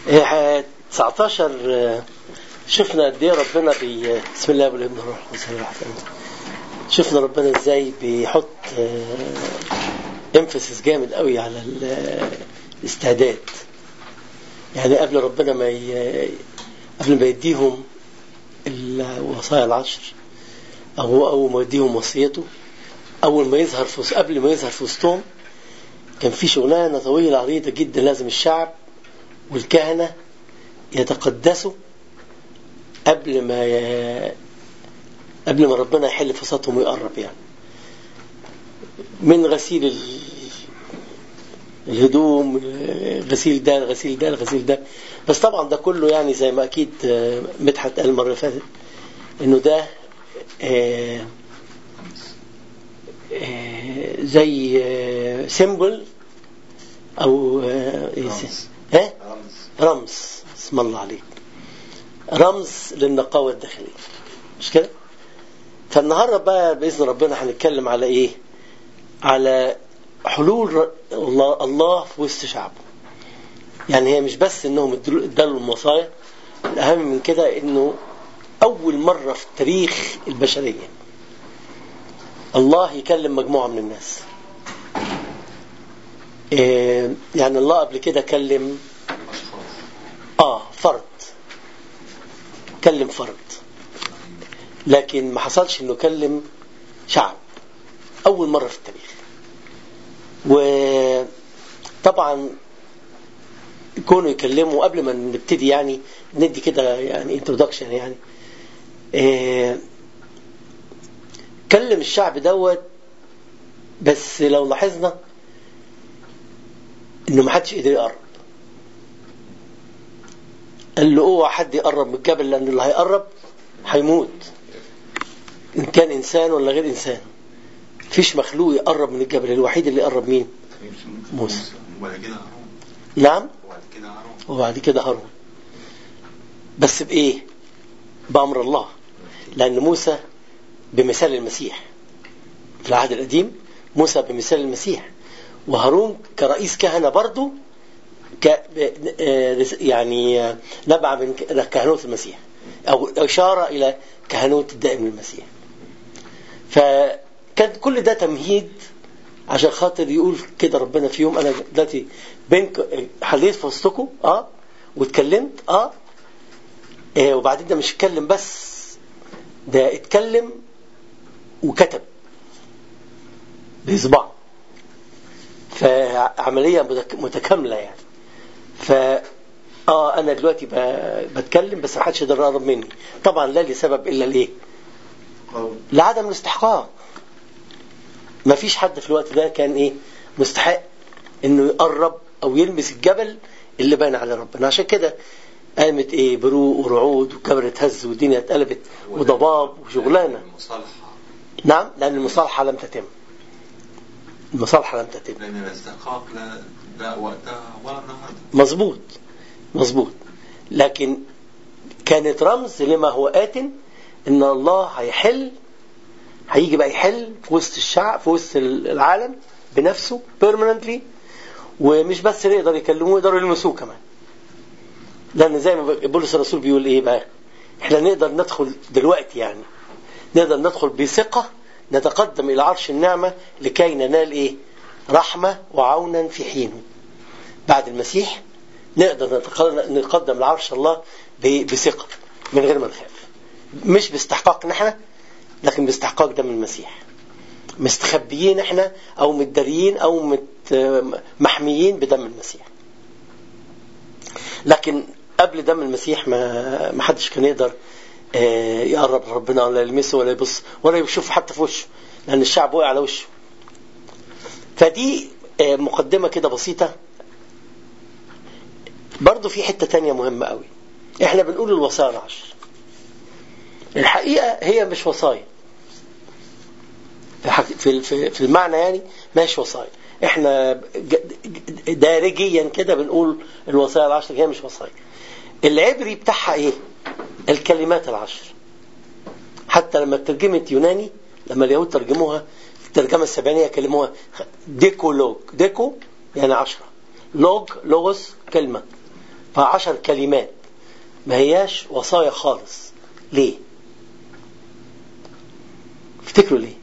إيه، 19 آه، شفنا قد ايه ربنا بي بسم الله والابن والروح القدس شفنا ربنا ازاي بيحط امفسس جامد قوي على ال- الاستعداد يعني قبل ربنا ما ي... قبل ما يديهم الوصايا العشر او اول ما يديهم وصيته اول ما يظهر في وسط- قبل ما يظهر في وسطهم كان في شغلانه طويله عريضه جدا لازم الشعب والكهنه يتقدسوا قبل ما ي... قبل ما ربنا يحل في وسطهم ويقرب يعني من غسيل ال... الهدوم غسيل ده غسيل ده غسيل ده بس طبعا ده كله يعني زي ما اكيد آه، مدحت قال المره اللي فاتت انه ده آه، آه، زي سيمبل او آه، إيه رمز. ها رمز رمز اسم الله عليك رمز للنقاوة الداخلية مش كده فالنهاردة بقى بإذن ربنا هنتكلم على إيه على حلول ر- الله, الله في وسط شعبه يعني هي مش بس انهم ادلوا ادالوا الوصايا الاهم من كده انه اول مرة في تاريخ البشرية الله يكلم مجموعة من الناس إيه يعني الله قبل كده كلم أشخاص اه فرد كلم فرد لكن ما حصلش انه كلم شعب اول مرة في التاريخ وطبعا كونوا يكلموا قبل ما نبتدي يعني ندي كده يعني انترودكشن يعني آه، كلم الشعب دوت بس لو لاحظنا انه ما حدش قدر يقرب قال له اوعى حد يقرب من الجبل لان اللي هيقرب هيموت ان كان انسان ولا غير انسان فيش مخلوق يقرب من الجبل الوحيد اللي يقرب مين موسى. وبعد كده هارون نعم وبعد كده هارون وبعد كده هارون بس بايه بامر الله لان موسى بمثال المسيح في العهد القديم موسى بمثال المسيح وهارون كرئيس كهنه برضه ك آه، يعني آه، نبع من ك- كهنوت المسيح او اشاره الى كهنوت الدائم للمسيح فكان كل ده تمهيد عشان خاطر يقول كده ربنا في يوم انا دلوقتي بينك حليت في وسطكم اه واتكلمت اه, آه وبعدين ده مش اتكلم بس ده اتكلم وكتب بإصبعه فعملية متك- متكاملة يعني ف اه انا دلوقتي ب- بتكلم بس ما حدش يقدر يقرب مني طبعا لا لسبب الا ليه قول لعدم الاستحقاق ما فيش حد في الوقت ده كان ايه مستحق انه يقرب او يلمس الجبل اللي باين على ربنا عشان كده قامت ايه بروق ورعود وكبر اتهز والدنيا اتقلبت وضباب وشغلانه المصالحة نعم لان المصالحه لم تتم المصالحه لم تتم لأن الاستحقاق لا لا وقتها ولا النهارده مظبوط مظبوط لكن كانت رمز لما هو آت ان الله هيحل هيجي بقى يحل في وسط الشعب في وسط العالم بنفسه بيرمننتلي ومش بس يقدر يكلموه يقدروا يلمسوه كمان لان زي ما بولس الرسول بيقول ايه بقى احنا نقدر ندخل دلوقتي يعني نقدر ندخل بثقة نتقدم إلى عرش النعمة لكي ننال إيه رحمة وعونا في حينه بعد المسيح نقدر نتق- نقدم لعرش الله ب- بثقة من غير ما نخاف مش باستحقاقنا احنا لكن باستحقاق دم المسيح مستخبيين احنا او متداريين او مت محميين بدم المسيح لكن قبل دم المسيح ما ما حدش كان يقدر آه، يقرب ربنا ولا يلمسه ولا يبص ولا يشوف حتى في وشه لان الشعب وقع على وشه فدي آه، مقدمة كده بسيطة برضو في حتة تانية مهمة قوي احنا بنقول الوصايا العشر الحقيقة هي مش وصايا في حق- في في- في المعنى يعني مش وصايا احنا ج- ج- دارجيا كده بنقول الوصايا العشر هي مش وصايا العبري بتاعها ايه الكلمات العشر حتى لما ترجمت يوناني لما اليهود ترجموها في الترجمة السبعينية كلموها ديكو لوج ديكو يعني عشرة لوج لوغوس كلمة فعشر كلمات ما هياش وصايا خالص ليه افتكروا ليه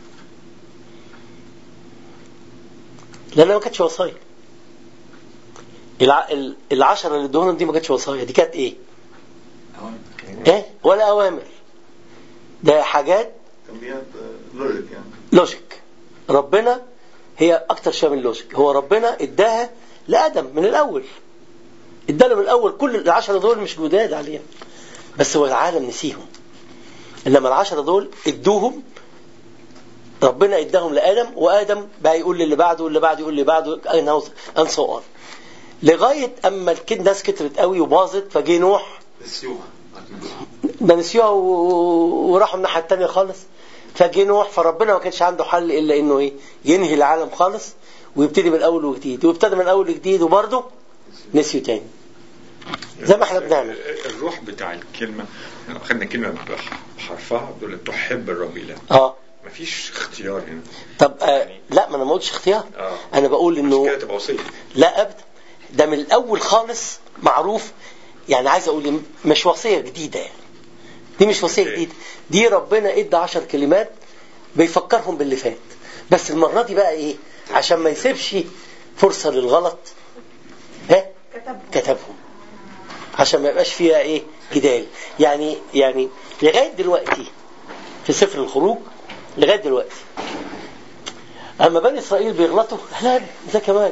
لأنها ما كانتش وصايا الع... ال- العشرة اللي ادوهم دي ما كانتش وصايا دي كانت ايه ايه ولا اوامر ده حاجات تنبيهات لوجيك يعني لوجيك ربنا هي اكتر شيء من لوجيك هو ربنا اداها لادم من الاول اداله من الاول كل العشرة دول مش جداد عليهم بس هو العالم نسيهم انما العشرة دول ادوهم ربنا اداهم لادم وادم بقى يقول للي بعده واللي بعده يقول اللي بعده ان سو اون لغايه اما الكد- الناس كترت قوي وباظت فجه نوح نسيوها ده نسيوها و- وراحوا الناحيه الثانيه خالص فجه نوح فربنا ما كانش عنده حل الا انه ايه ينهي العالم خالص ويبتدي من اول وجديد وابتدى من اول وجديد وبرضه نسيوا تاني زي ما احنا بنعمل الروح بتاع الكلمة خدنا كلمة بح- بحرفها بتقول تحب الرب إله اه مفيش اختيار هنا طب آه لا ما انا ما قلتش اختيار اه انا بقول مش انه كده تبقى وصية لا ابدا ده من الاول خالص معروف يعني عايز اقول إيه، مش وصيه جديده يعني دي مش وصيه أوكي. جديده دي ربنا ادى عشر كلمات بيفكرهم باللي فات بس المره دي بقى ايه عشان ما يسيبش فرصه للغلط ها كتبهم عشان ما يبقاش فيها ايه جدال يعني يعني لغايه دلوقتي في سفر الخروج لغايه دلوقتي اما بني اسرائيل بيغلطوا لا ده كمان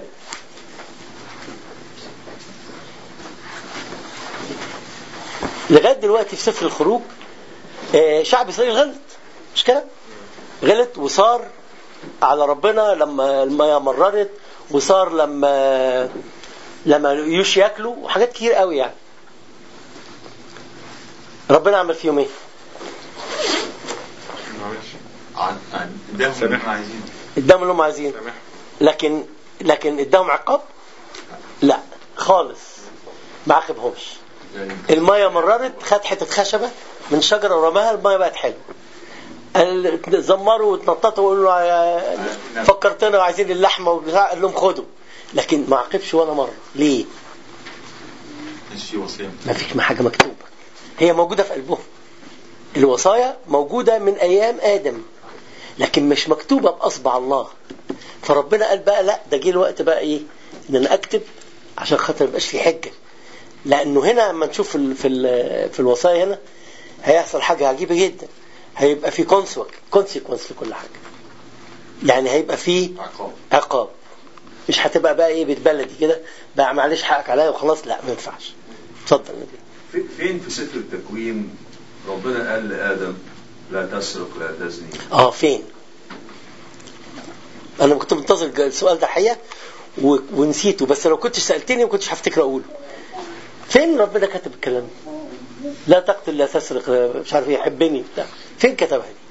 لغايه دلوقتي في سفر الخروج آه، شعب اسرائيل غلط مش كده؟ غلط وصار على ربنا لما المياه مررت وصار لما لما يوش ياكلوا وحاجات كتير قوي يعني ربنا عمل فيهم ايه؟ معلش عن عن اداهم اللي هم عايزينه اداهم اللي هم عايزينه سامح لكن لكن اداهم عقاب؟ لا خالص ما عاقبهمش يعني المية مررت خد حتة خشبة من شجرة ورماها المية بقت حلوة قال- زمروا واتنططوا وقالوا له فكرتنا وعايزين اللحمة وبتاع قال لهم خدوا لكن ما عاقبش ولا مرة ليه؟ مش في وصيه ما فيش حاجة مكتوبة هي موجودة في قلبهم الوصايا موجودة من أيام آدم لكن مش مكتوبة بأصبع الله فربنا قال بقى لا ده جه الوقت بقى إيه إن أنا أكتب عشان خاطر ميبقاش في حجة لأنه هنا لما نشوف في ال- في ال- في الوصايا هنا هيحصل حاجة عجيبة جدا هيبقى في كونسيكونس لكل حاجة يعني هيبقى في عقاب عقاب مش هتبقى بقى ايه بالبلدي كده بقى معلش حقك عليا وخلاص لا ما ينفعش اتفضل نبي في- فين في سفر التكوين ربنا قال لآدم لا تسرق لا تزني اه فين انا كنت منتظر السؤال ده حقيقه و- ونسيته بس لو كنتش سالتني ما كنتش هفتكر اقوله فين ربنا كتب الكلام ده؟ لا تقتل لا تسرق مش عارف ايه يحبني بتاع فين كتبها دي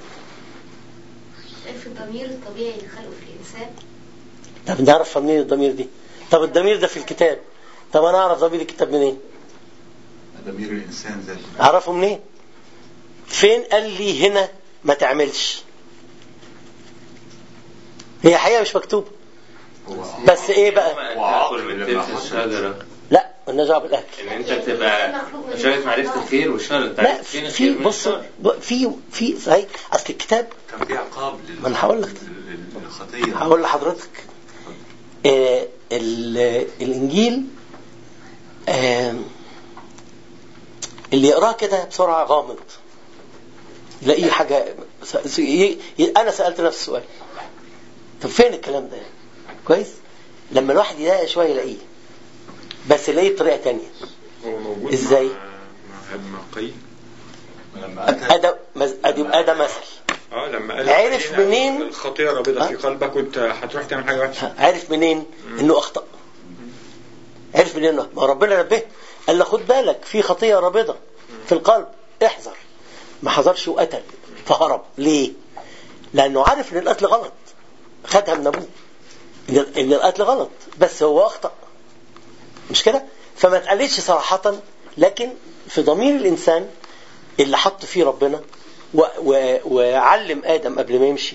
في الضمير الطبيعي اللي خلقه في الإنسان طب نعرف منين الضمير دي طب الضمير ده في الكتاب طب انا اعرف ضمير الكتاب منين ضمير الانسان ذاته اعرفه منين فين قال لي هنا ما تعملش هي حقيقه مش مكتوبه هو بس ايه بقى وعاقل تاكل من لما تلك حصل. الشجرة لا مالناش دعوه بالاكل ان انت تبقى شجرة معرفة الخير والشر انت لا عارف فين في الخير من بص الشر في في صحيح اصل الكتاب كان في عقاب لل- ما أنا هقول لك. لل- للخطيه هقول لحضرتك آه ال- الانجيل آه اللي يقراه كده بسرعه غامض يلاقيه حاجه س- س- ي- ي- انا سالت نفس السؤال طب فين الكلام ده كويس لما الواحد يلاقي شويه يلاقيه بس يلاقيه بطريقه تانية هو موجود إزاي؟ مع مع قايين لما اتى ادم مز- ادي يبقى ده مثل اه لما قال عرف قايين منين؟ الخطيئة رابضة ها؟ في قلبك وانت هتروح تعمل حاجة وحشة عرف منين انه اخطا عرف منين انه ما ربنا نبهه قال له خد بالك في خطيه رابضه في القلب احذر ما حذرش وقتل فهرب ليه لانه عارف ان القتل غلط خدها من ابوه ان إن القتل غلط بس هو اخطا مش كده فما اتقالتش صراحه لكن في ضمير الانسان اللي حط فيه ربنا و و وعلم ادم قبل ما يمشي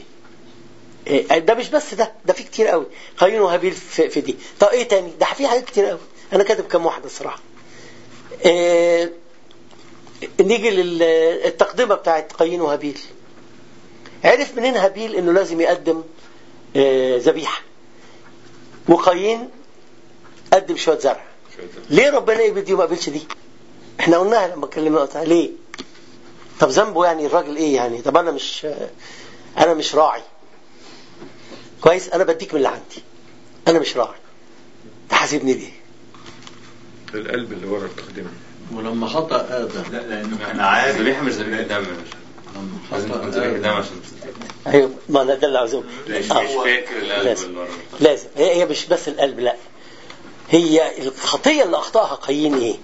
إيه، ده مش بس ده ده في كتير قوي قايين وهابيل في, في دي طب ايه تاني ده في حاجات كتير قوي انا كاتب كام واحده الصراحه آه نيجي للتقدمه بتاعت قايين وهابيل عرف منين هابيل انه لازم يقدم آه ذبيحه وقايين قدم شويه زرع ليه ربنا يقبل دي وما قبلش دي احنا قلناها لما اتكلمنا وقتها ليه طب ذنبه يعني الراجل ايه يعني طب انا مش انا مش راعي كويس انا بديك من اللي عندي انا مش راعي تحاسبني ليه القلب اللي ورا التقدمة ولما خطأ آدم لا لانه انا عارف الذبيحة مش ذبيحة دم لما لازم تكون خطأ ذبيحة دم آدم عشان ايوه ما انا ده اللي عاوزه مش آه. مش فاكر القلب لازم. اللي ورا لازم هي هي مش بس القلب لا هي الخطية اللي أخطأها قايين إيه؟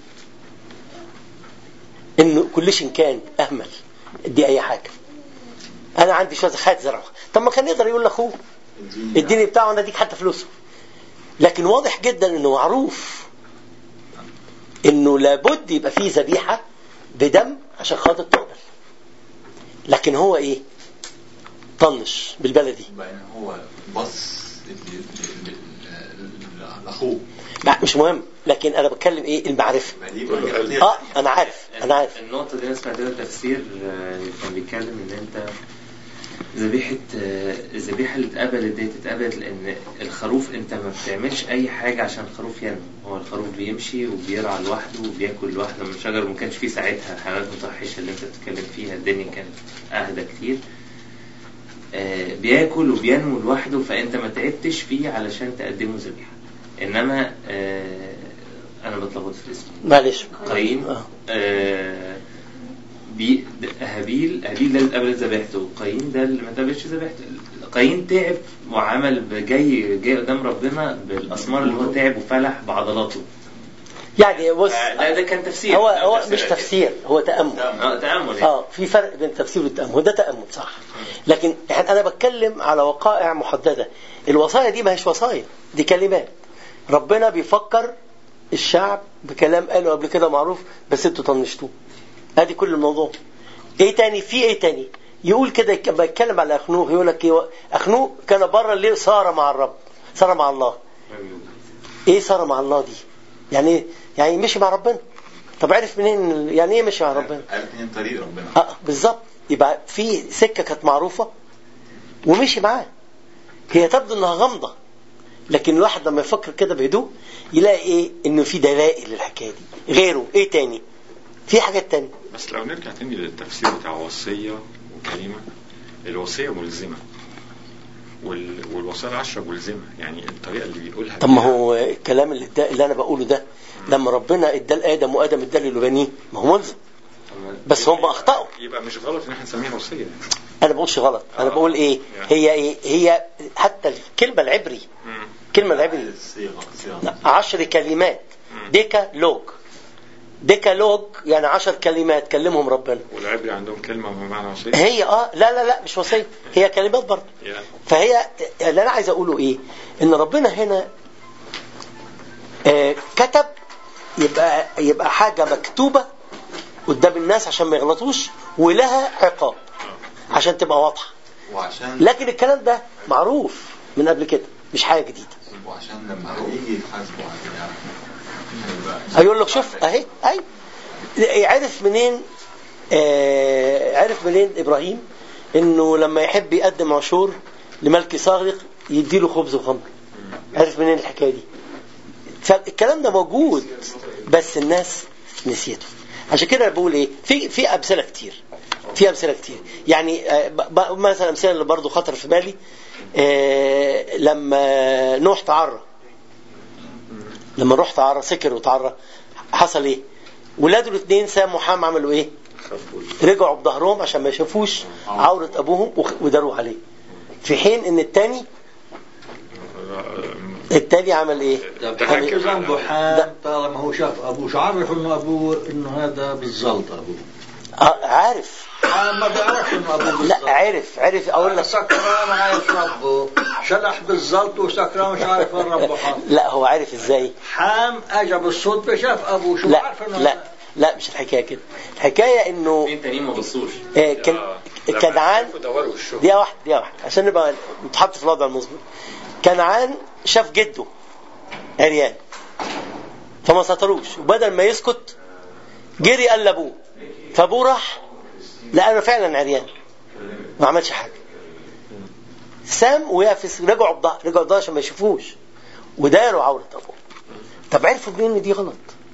إنه كل شيء كان أهمل ادي أي حاجة أنا عندي شوية خد زرع طب ما كان يقدر يقول لأخوه اديني بتاعه أنا أديك حتى فلوسه لكن واضح جدا إنه معروف إنه لابد يبقى فيه ذبيحة بدم عشان خاطر تقبل لكن هو إيه؟ طنش بالبلدي بعدين هو بص ل- ل- ل- لاخوه لا، مش مهم لكن أنا بتكلم إيه المعرفة ما دي كله بقى قلب. خطية. اه انا عارف انا عارف النقطة دي أنا سمعت لها تفسير آه، كان بيتكلم إن أنت ذبيحة آه، الذبيحة اللي اتقبلت دي اتقبلت لأن الخروف أنت ما بتعملش أي حاجة عشان الخروف ينمو هو الخروف بيمشي وبيرعى لوحده وبياكل لوحده من الشجر وما كانش فيه ساعتها حيوانات متوحشة اللي أنت بتتكلم فيها الدنيا كانت أهدى كتير آه، بياكل وبينمو لوحده فأنت ما تعبتش فيه علشان تقدمه ذبيحة إنما آه، أنا بتلخبط في الاسم معلش قايين آه. آه بي د- هابيل هابيل ده اللي قبل ذبيحته قايين ده اللي ما قبلش ذبيحته قايين تعب وعمل ب- جاي جاي قدام ربنا بالاسمار اللي هو تعب وفلح بعضلاته يعني بص آه، ده ده كان تفسير هو ده هو تفسير مش أكيد. تفسير هو تأمل اه تأمل يعني. اه في فرق بين التفسير والتأمل وده تأمل صح لكن إحنا- انا بتكلم على وقائع محددة الوصايا دي ما هيش وصايا دي كلمات ربنا بيفكر الشعب بكلام قاله قبل كده معروف بس انتوا طنشتوه ادي كل الموضوع ايه تاني في ايه تاني يقول كده يك- لما يتكلم على اخنوخ يقول لك إيه؟ اخنوخ كان بره ليه صار مع الرب صار مع الله ايه صار مع الله دي يعني ايه يعني مشي مع ربنا طب عرف منين يعني ايه مشي مع ربنا عارف منين طريق ربنا اه بالظبط يبقى في سكه كانت معروفه ومشي معاه هي تبدو انها غامضه لكن الواحد لما يفكر كده بهدوء يلاقي ايه انه في دلائل للحكايه دي غيره ايه تاني في حاجات تانية بس لو نرجع تاني للتفسير بتاع وصية وكلمة الوصية ملزمة وال... والوصايا العشرة ملزمة يعني الطريقة اللي بيقولها طب ما بيها- هو الكلام اللي, ده اللي انا بقوله ده لما ربنا ادى لادم وادم ادى للبنيه ما هو ملزم بس هم اخطاوا يبقى مش غلط ان احنا نسميها وصية انا بقولش غلط انا آه. بقول ايه هي ايه هي حتى الكلمه العبري مم. الكلمه العبري صيغه صيغه عشر كلمات ديكا لوج ديكا لوج يعني عشر كلمات كلمهم ربنا والعبري عندهم كلمة بمعنى وصية هي اه لا لا لا مش وصيه هي كلمات برضه يا. فهي اللي انا عايز اقوله ايه ان ربنا هنا آه كتب يبقى يبقى حاجه مكتوبه قدام الناس عشان ما يغلطوش ولها عقاب عشان تبقى واضحه وعشان لكن الكلام ده معروف من قبل كده مش حاجه جديده وعشان لما هيجي يتحاسبوا عليها هيبقى هيقول لك شوف اهي اي عرف منين آه عرف منين ابراهيم انه لما يحب يقدم عشور لملك صاغق يديله خبز وخمر عرف منين الحكايه دي فالكلام ده موجود بس الناس نسيته عشان كده أنا بقول ايه في في امثله كتير في امثله كتير يعني آه، ب- ب- مثلا امثله اللي برضه خطر في بالي آه، لما نوح تعرى لما نروح تعرى سكر وتعرى حصل ايه ولاده الاثنين سام وحام عملوا ايه رجعوا بظهرهم عشان ما يشوفوش عورة ابوهم وخ- وداروا عليه في حين ان الثاني الثاني عمل ايه ده تحكم بحكي ذنبه على- حام طالما هو شاف ابوه شو عرف انه ابوه انه هذا بالزلط ابوه آه عارف حام ما بيعرفش انه ابوه بالزلط لا عرف عرف اقول لك سكران عارف ربه شلح بالزلط وسكران مش عارف وين ربه حاط لا هو عارف ازاي حام اجى بالصدفه شاف ابوه شو لا عارف انه لا لا مش الحكايه كده الحكايه انه في تانيين ما بصوش آه، كان لما كنعان شافوا دوروا الشغل دقيقة واحدة دقيقة واحدة عشان نبقى نتحط في الوضع المظبوط كنعان شاف جده عريان فما ستروش وبدل ما يسكت جري قال لابوه فابوه راح لقى انا فعلا عريان ما عملش حاجه سام ويافس رجعوا بضهر رجعوا بضهر عشان ما يشوفوش وداروا عورة ابوه طب عرفوا منين ان دي غلط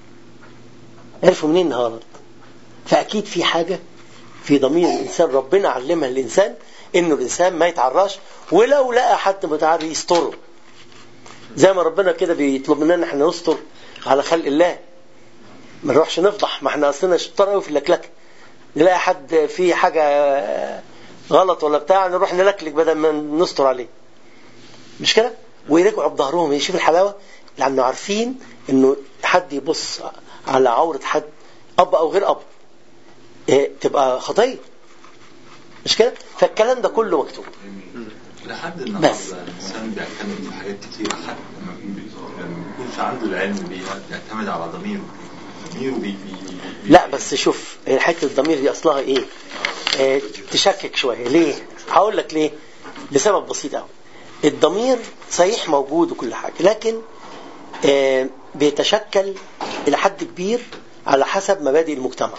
عرفوا منين انها غلط فاكيد في حاجه في ضمير الانسان ربنا علمها الانسان انه الانسان ما يتعراش ولو لقى حد متعري يستره زي ما ربنا كده بيطلب مننا ان احنا نستر على خلق الله ما نروحش نفضح ما احنا اصلنا شطار قوي في اللكلكه نلاقي حد فيه حاجه غلط ولا بتاع نروح نلكلك بدل ما نستر عليه مش كده ويرجعوا بظهرهم يشوف الحلاوه لانه عارفين انه حد يبص على عوره حد اب او غير اب إيه تبقى خطيه مش كده فالكلام ده كله مكتوب لحد النهارده بس. الانسان بيعتمد في حاجات كتير حتى لما بي- لما ما بيكونش عنده العلم بيها بيعتمد على ضميره ضميره بي بي بي لا بس شوف حته الضمير دي اصلها ايه آه تشكك شويه ليه هقول لك ليه لسبب بسيط قوي الضمير صحيح موجود وكل حاجه لكن آه بيتشكل الى حد كبير على حسب مبادئ المجتمع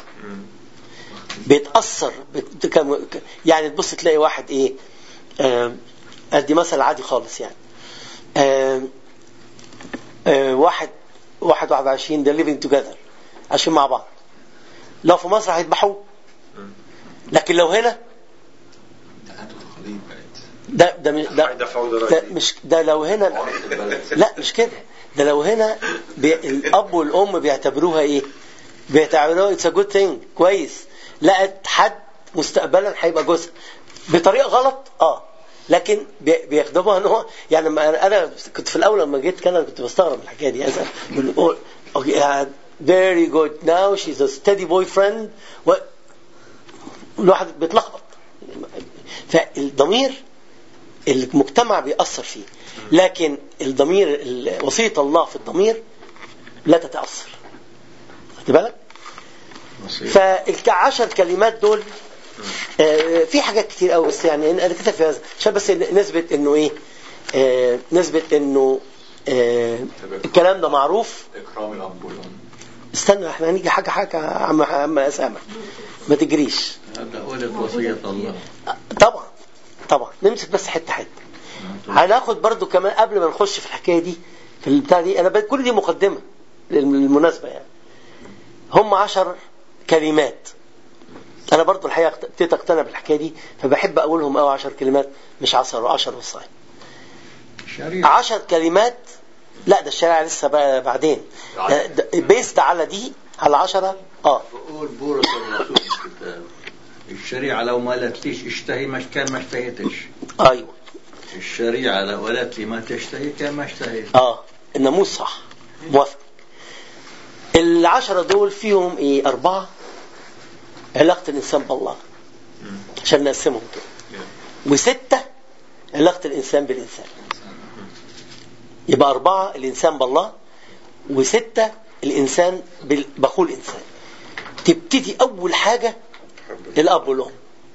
بيتاثر بت- كم- ك- يعني تبص تلاقي واحد ايه آه، ادي مثل عادي خالص يعني آه، آه، واحد واحد واحد وعشرين ده living together عايشين مع بعض لو في مصر هيذبحوه لكن لو هنا حياته الخليط بقت ده ده مش ده, هيدفعوا ده ضرايب مش ده لو هنا عرف البلد لا مش كده ده لو هنا بي الاب والام بيعتبروها ايه بيعتبروها اتس جود ثينج كويس لقت حد مستقبلا هيبقى جوزها بطريقه غلط اه لكن بي- بيخدموها ان هو يعني لما انا أنا كنت في الاول لما جيت كندا كنت بستغرب الحكايه دي أسأل بنقول okay, uh, very good now she's a steady boyfriend و... الواحد بيتلخبط فالضمير المجتمع بيأثر فيه لكن الضمير ال- وصية الله في الضمير لا تتأثر خد بالك فالعشر كلمات دول آه، في حاجات كتير قوي بس يعني انا كتبت في هذا عشان بس نثبت انه ايه آه، نثبت انه آه، الكلام ده معروف اكرام الاب والام استنى احنا هنيجي حاجه حاجه يا عم عم اسامه ما تجريش هذا ولد وصية الله طبعا طبعا نمسك بس حته حته هناخد برضو كمان قبل ما نخش في الحكايه دي في البتاع دي انا ب- كل دي مقدمه للمناسبه يعني هم عشر كلمات انا برضو الحقيقه اقت- ابتديت اقتنع بالحكايه دي فبحب اقولهم قوي عشر كلمات مش عشر وعشر وصايا شريعة عشر كلمات لا ده الشريعه لسه بقى بعدين بيست على دي على عشرة اه بقول بولس الرسول في الكتاب الشريعة لو ما قالتليش اشتهي مش كان ما اشتهيتش ايوه الشريعة لو قالت لي ما تشتهي كان ما اشتهيت اه الناموس صح موافق العشرة دول فيهم ايه أربعة علاقة الإنسان بالله عشان نقسمهم كده وستة علاقة الإنسان بالإنسان يبقى أربعة الإنسان بالله وستة الإنسان بال- بأخوه الإنسان تبتدي أول حاجة الأب والأم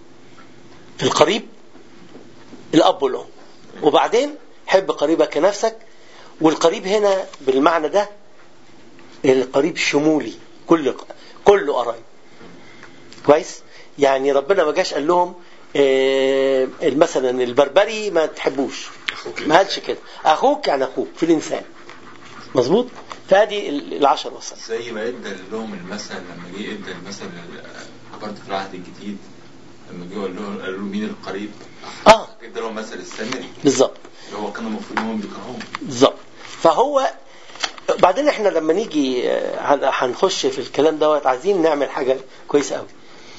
في القريب الأب والأم وبعدين حب قريبك كنفسك والقريب هنا بالمعنى ده القريب شمولي كل كله قرايب كويس يعني ربنا ما جاش قال لهم آه، مثلا البربري ما تحبوش ما قالش كده اخوك يعني اخوك في الانسان مظبوط فادي ال- العشر وصل زي ما ادى لهم المثل لما جه ادى المثل برضه في العهد الجديد لما جه قال لهم قالوا له مين القريب؟ اه ادى لهم مثل السامري بالظبط اللي هو كان المفروض ان هم بيكرهوه بالظبط فهو بعدين احنا لما نيجي آه، هن- هنخش في الكلام دوت عايزين نعمل حاجه كويسه قوي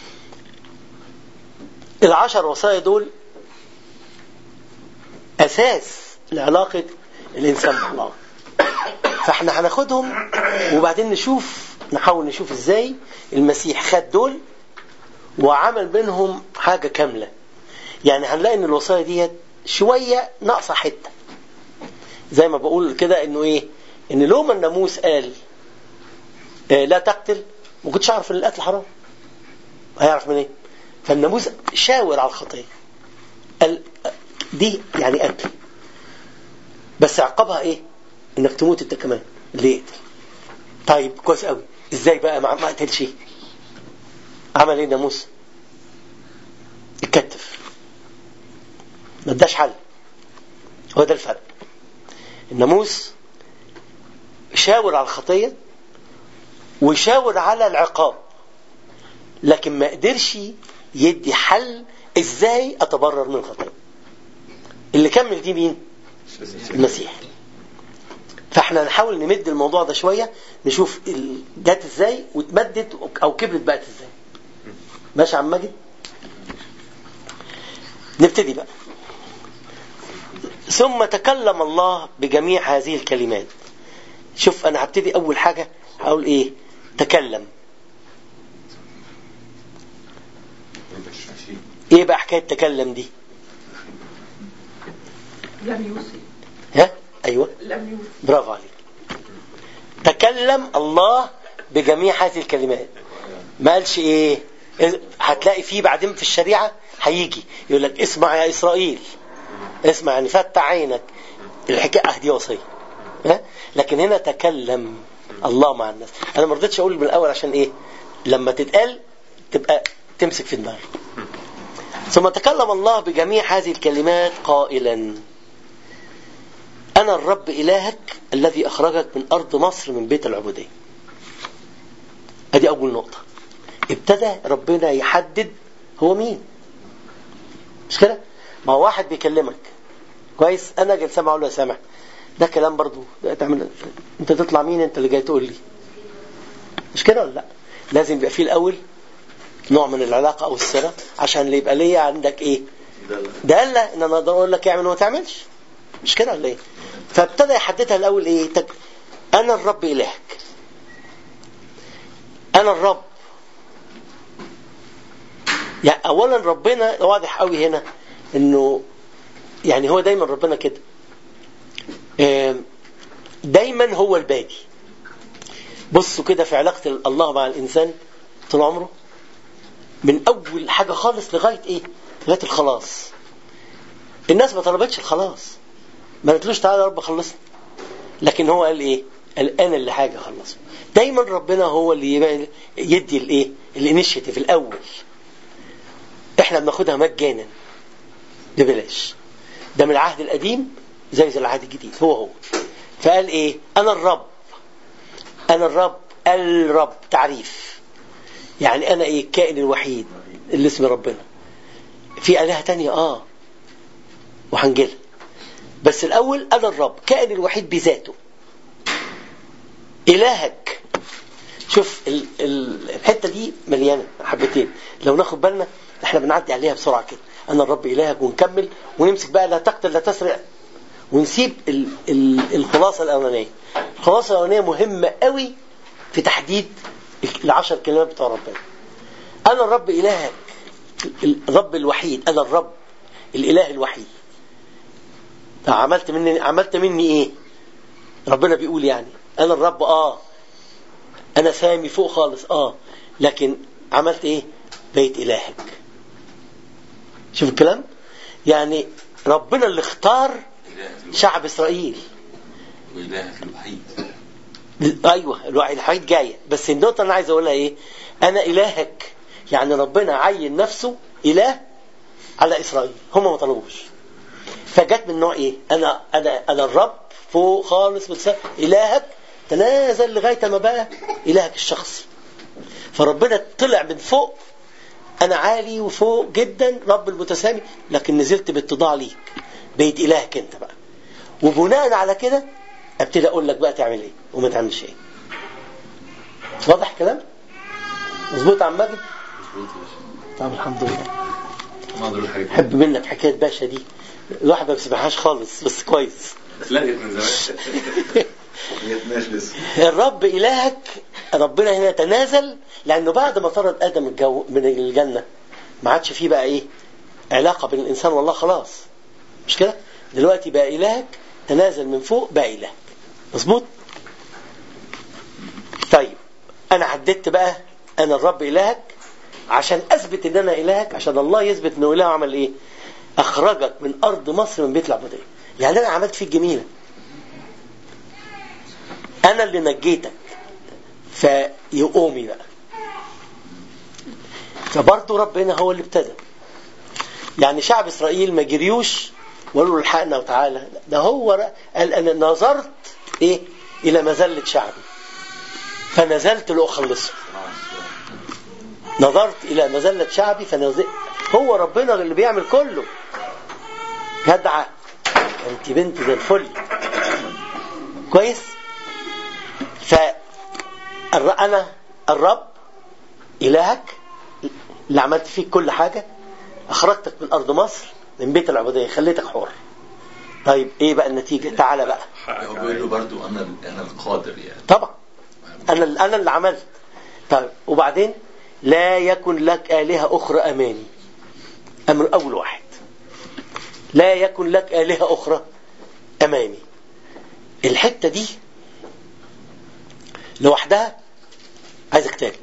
العشر وصايا دول اساس لعلاقه الانسان بالله فاحنا هناخدهم وبعدين نشوف نحاول نشوف ازاي المسيح خد دول وعمل بينهم حاجه كامله يعني هنلاقي ان الوصايا ديت شويه ناقصه حته زي ما بقول كده انه ايه ان لو ما الناموس قال آه، لا تقتل ما كنتش اعرف ان القتل حرام هيعرف منين فالناموس شاور على الخطيه قال آه، دي يعني قتل بس عقابها ايه انك تموت انت كمان اللي يقتل طيب كويس قوي ازاي بقى ما ما قتلش عمل ايه ناموس اتكتف ما اداش حل هو ده الفرق الناموس شاور على الخطيه وشاور على العقاب لكن ما قدرش يدي حل ازاي اتبرر من الخطيه اللي كمل دي مين المسيح فاحنا نحاول نمد الموضوع ده شويه نشوف ال- جت ازاي واتمدت او كبرت بقت ازاي ماشي يا عم ماجد نبتدي بقى ثم تكلم الله بجميع هذه الكلمات شوف انا هبتدي اول حاجه هقول ايه تكلم ايه بقى حكايه تكلم دي لم يوصي ها ايوه لم يوصي برافو عليك تكلم الله بجميع هذه الكلمات ما قالش ايه هتلاقي فيه بعدين في الشريعه هيجي يقول لك اسمع يا اسرائيل اسمع يعني فتح عينك الحكايه اهدي وصيه ها لكن هنا تكلم الله مع الناس انا ما رضيتش اقول من الاول عشان ايه لما تتقال تبقى تمسك في دماغك ثم تكلم الله بجميع هذه الكلمات قائلا أنا الرب إلهك الذي أخرجك من أرض مصر من بيت العبودية أدي أول نقطة ابتدى ربنا يحدد هو مين مش كده ما هو واحد بيكلمك كويس أنا جاي سامع أقول له يا سامع ده كلام برضو ده تعمل أنت تطلع مين أنت اللي جاي تقول لي مش كده ولا لا لازم يبقى فيه الأول نوع من العلاقة أو الصلة عشان اللي يبقى ليا عندك إيه دالة إن أنا أقدر أقول لك اعمل وما تعملش مش كده ولا إيه فابتدى يحددها الأول إيه تك... أنا الرب إلهك أنا الرب يعني أولا ربنا واضح قوي هنا إنه يعني هو دايما ربنا كده آم، دايما هو الباقي بصوا كده في علاقة الله مع الإنسان طول عمره من أول حاجة خالص لغاية إيه؟ لغاية الخلاص الناس ما طلبتش الخلاص ما قالتلوش تعالى يا رب خلصنا لكن هو قال ايه قال انا اللي حاجه خلصه دايما ربنا هو اللي يبقى- يدي الايه الانيشيتيف الاول احنا بناخدها مجانا ببلاش ده من العهد القديم زي زي العهد الجديد هو هو فقال ايه انا الرب انا الرب الرب تعريف يعني انا ايه الكائن الوحيد اللي اسمه ربنا في الهه تانية اه وهنجيلها بس الأول أنا الرب كائن الوحيد بذاته إلهك شوف ال ال الحتة دي مليانة حبتين لو ناخد بالنا احنا بنعدي عليها بسرعة كده أنا الرب إلهك ونكمل ونمسك بقى لا تقتل لا تسرع ونسيب ال ال الخلاصة الأولانية الخلاصة الأولانية مهمة قوي في تحديد العشر كلمات بتوع ربنا أنا الرب إلهك الرب الوحيد أنا الرب الإله الوحيد طب عملت مني عملت مني ايه ربنا بيقول يعني انا الرب اه انا سامي فوق خالص اه لكن عملت ايه بيت الهك شوف الكلام يعني ربنا اللي اختار شعب اسرائيل وإلهك الوحيد ايوه الوحيد الحويد جايه بس النقطه اللي انا عايز اقولها ايه انا الهك يعني ربنا عين نفسه اله على اسرائيل هم ما طلبوش فجت من نوع ايه انا انا انا الرب فوق خالص متسا... الهك تنازل لغايه ما بقى الهك الشخصي فربنا طلع من فوق انا عالي وفوق جدا رب المتسامي لكن نزلت باتضاع ليك بقيت الهك انت بقى وبناء على كده ابتدي اقول لك بقى تعمل ايه وما تعملش ايه واضح الكلام مظبوط يا عم ماجد طب الحمد لله ما اقدر حاجه احب منك حكايه باشا دي الواحد ما بيسمعهاش خالص بس كويس اتلغت من زمان ميتناش لسه الرب إلهك ربنا هنا تنازل لأنه بعد ما طرد آدم الجو من الجنة ما عادش فيه بقى إيه علاقة بين الإنسان والله خلاص مش كده دلوقتي بقى إلهك تنازل من فوق بقى إلهك مظبوط طيب أنا عددت بقى أنا الرب إلهك عشان أثبت إن أنا إلهك عشان الله يثبت إنه إله عمل إيه أخرجك من أرض مصر من بيت العبودية يعني أنا عملت فيك جميلة أنا اللي نجيتك فيقومي بقى فبرضه ربنا هو اللي ابتدى يعني شعب اسرائيل ما جريوش وقالوا له الحقنا وتعالى ده هو ر- قال انا نظرت ايه الى مذله شعبي فنزلت لاخلصه نظرت الى مذله شعبي فنزلت هو ربنا اللي بيعمل كله جدعه انت بنت زي الفل كويس ف الر- انا الرب الهك اللي عملت فيك كل حاجه اخرجتك من ارض مصر من بيت العبوديه خليتك حر طيب ايه بقى النتيجه تعالى بقى هو بيقول له برضو انا انا القادر يعني طبعا انا انا اللي عملت طيب وبعدين لا يكن لك آلهة أخرى أمامي أمر أول واحد لا يكن لك آلهة أخرى أمامي الحتة دي لوحدها عايز كتاب